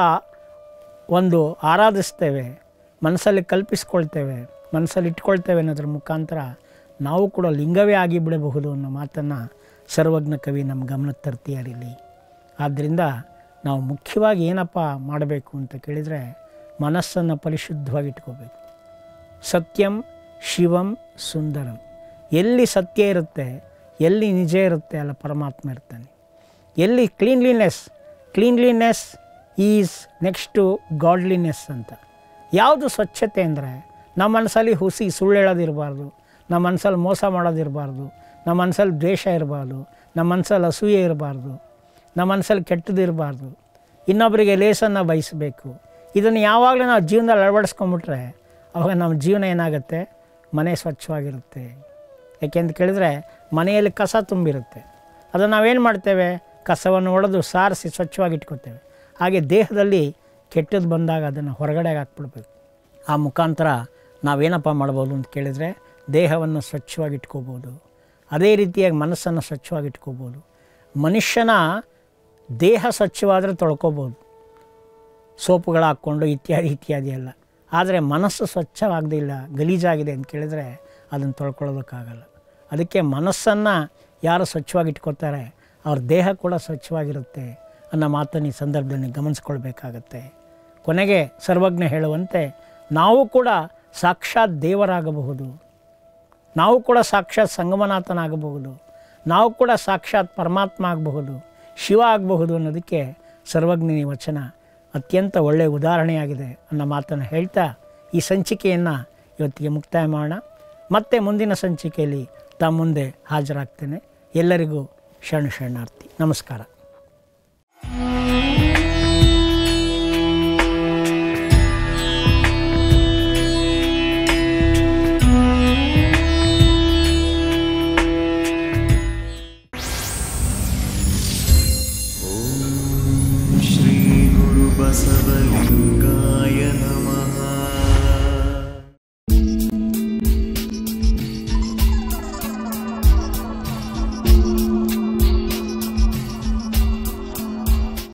ಒಂದು ಆರಾಧಿಸ್ತೇವೆ ಮನಸ್ಸಲ್ಲಿ ಕಲ್ಪಿಸ್ಕೊಳ್ತೇವೆ ಮನಸ್ಸಲ್ಲಿ ಇಟ್ಕೊಳ್ತೇವೆ ಅನ್ನೋದ್ರ ಮುಖಾಂತರ ನಾವು ಕೂಡ ಲಿಂಗವೇ ಆಗಿಬಿಡಬಹುದು ಅನ್ನೋ ಮಾತನ್ನು ಸರ್ವಜ್ಞ ಕವಿ ನಮ್ಮ ಗಮನಕ್ಕೆ ತರ್ತೀಯಾರ ಇಲ್ಲಿ ಆದ್ದರಿಂದ ನಾವು ಮುಖ್ಯವಾಗಿ ಏನಪ್ಪ ಮಾಡಬೇಕು ಅಂತ ಕೇಳಿದರೆ ಮನಸ್ಸನ್ನು ಪರಿಶುದ್ಧವಾಗಿ ಇಟ್ಕೋಬೇಕು ಸತ್ಯಂ ಶಿವಂ ಸುಂದರಂ ಎಲ್ಲಿ ಸತ್ಯ ಇರುತ್ತೆ ಎಲ್ಲಿ ನಿಜ ಇರುತ್ತೆ ಅಲ್ಲ ಪರಮಾತ್ಮ ಇರ್ತಾನೆ ಎಲ್ಲಿ cleanliness cleanliness is next to godliness ಅಂತ ಯಾವುದು ಸ್ವಚ್ಛತೆ ಅಂದರೆ ನಮ್ಮ ಮನಸ್ಸಲ್ಲಿ ಹುಸಿ ಸುಳ್ಳು ಹೇಳೋದಿರಬಾರ್ದು ನಮ್ಮ ಮನಸ್ಸಲ್ಲಿ ಮೋಸ ಮಾಡೋದಿರಬಾರ್ದು ನಮ್ಮ ಮನಸ್ಸಲ್ಲಿ ದ್ವೇಷ ಇರಬಾರ್ದು ನಮ್ಮ ಮನಸ್ಸಲ್ಲಿ ಅಸೂಯೆ ಇರಬಾರ್ದು ನಮ್ಮ ಮನಸ್ಸಲ್ಲಿ ಕೆಟ್ಟದ್ದು ಇರಬಾರ್ದು ಇನ್ನೊಬ್ಬರಿಗೆ ಲೇಸನ್ನು ಬಯಸಬೇಕು ಇದನ್ನು ಯಾವಾಗಲೂ ನಾವು ಜೀವನದಲ್ಲಿ ಅಳವಡಿಸ್ಕೊಂಬಿಟ್ರೆ ಅವಾಗ ನಮ್ಮ ಜೀವನ ಏನಾಗುತ್ತೆ ಮನೆ ಸ್ವಚ್ಛವಾಗಿರುತ್ತೆ ಯಾಕೆಂತ ಕೇಳಿದ್ರೆ ಮನೆಯಲ್ಲಿ ಕಸ ತುಂಬಿರುತ್ತೆ ಅದನ್ನು ನಾವೇನು ಮಾಡ್ತೇವೆ ಕಸವನ್ನು ಒಡೆದು ಸಾರಿಸಿ ಸ್ವಚ್ಛವಾಗಿ ಇಟ್ಕೋತೇವೆ ಹಾಗೆ ದೇಹದಲ್ಲಿ ಕೆಟ್ಟದ್ದು ಬಂದಾಗ ಅದನ್ನು ಹೊರಗಡೆ ಹಾಕ್ಬಿಡ್ಬೇಕು ಆ ಮುಖಾಂತರ ನಾವೇನಪ್ಪ ಮಾಡ್ಬೋದು ಅಂತ ಕೇಳಿದರೆ ದೇಹವನ್ನು ಸ್ವಚ್ಛವಾಗಿ ಇಟ್ಕೋಬೋದು ಅದೇ ರೀತಿಯಾಗಿ ಮನಸ್ಸನ್ನು ಸ್ವಚ್ಛವಾಗಿ ಇಟ್ಕೋಬೋದು ಮನುಷ್ಯನ ದೇಹ ಸ್ವಚ್ಛವಾದರೆ ತೊಳ್ಕೊಬೋದು ಸೋಪುಗಳು ಹಾಕ್ಕೊಂಡು ಇತ್ಯಾದಿ ಇತ್ಯಾದಿ ಎಲ್ಲ ಆದರೆ ಮನಸ್ಸು ಸ್ವಚ್ಛವಾಗದಿಲ್ಲ ಗಲೀಜಾಗಿದೆ ಅಂತ ಕೇಳಿದರೆ ಅದನ್ನು ತೊಳ್ಕೊಳ್ಳೋದಕ್ಕಾಗಲ್ಲ ಅದಕ್ಕೆ ಮನಸ್ಸನ್ನು ಯಾರು ಸ್ವಚ್ಛವಾಗಿ ಇಟ್ಕೊತಾರೆ ಅವ್ರ ದೇಹ ಕೂಡ ಸ್ವಚ್ಛವಾಗಿರುತ್ತೆ ಅನ್ನೋ ಮಾತನ್ನು ಈ ಸಂದರ್ಭದಲ್ಲಿ ಗಮನಿಸ್ಕೊಳ್ಬೇಕಾಗತ್ತೆ ಕೊನೆಗೆ ಸರ್ವಜ್ಞ ಹೇಳುವಂತೆ ನಾವು ಕೂಡ ಸಾಕ್ಷಾತ್ ದೇವರಾಗಬಹುದು ನಾವು ಕೂಡ ಸಾಕ್ಷಾತ್ ಸಂಗಮನಾಥನಾಗಬಹುದು ನಾವು ಕೂಡ ಸಾಕ್ಷಾತ್ ಪರಮಾತ್ಮ ಆಗಬಹುದು ಶಿವ ಆಗಬಹುದು ಅನ್ನೋದಕ್ಕೆ ಸರ್ವಜ್ಞನಿ ವಚನ ಅತ್ಯಂತ ಒಳ್ಳೆಯ ಉದಾಹರಣೆಯಾಗಿದೆ ಅನ್ನೋ ಮಾತನ್ನು ಹೇಳ್ತಾ ಈ ಸಂಚಿಕೆಯನ್ನು ಇವತ್ತಿಗೆ ಮುಕ್ತಾಯ ಮಾಡೋಣ ಮತ್ತೆ ಮುಂದಿನ ಸಂಚಿಕೆಯಲ್ಲಿ ತಮ್ಮ ಮುಂದೆ ಹಾಜರಾಗ್ತೇನೆ ಎಲ್ಲರಿಗೂ ಶರಣ ಶರಣಾರ್ಥಿ ನಮಸ್ಕಾರ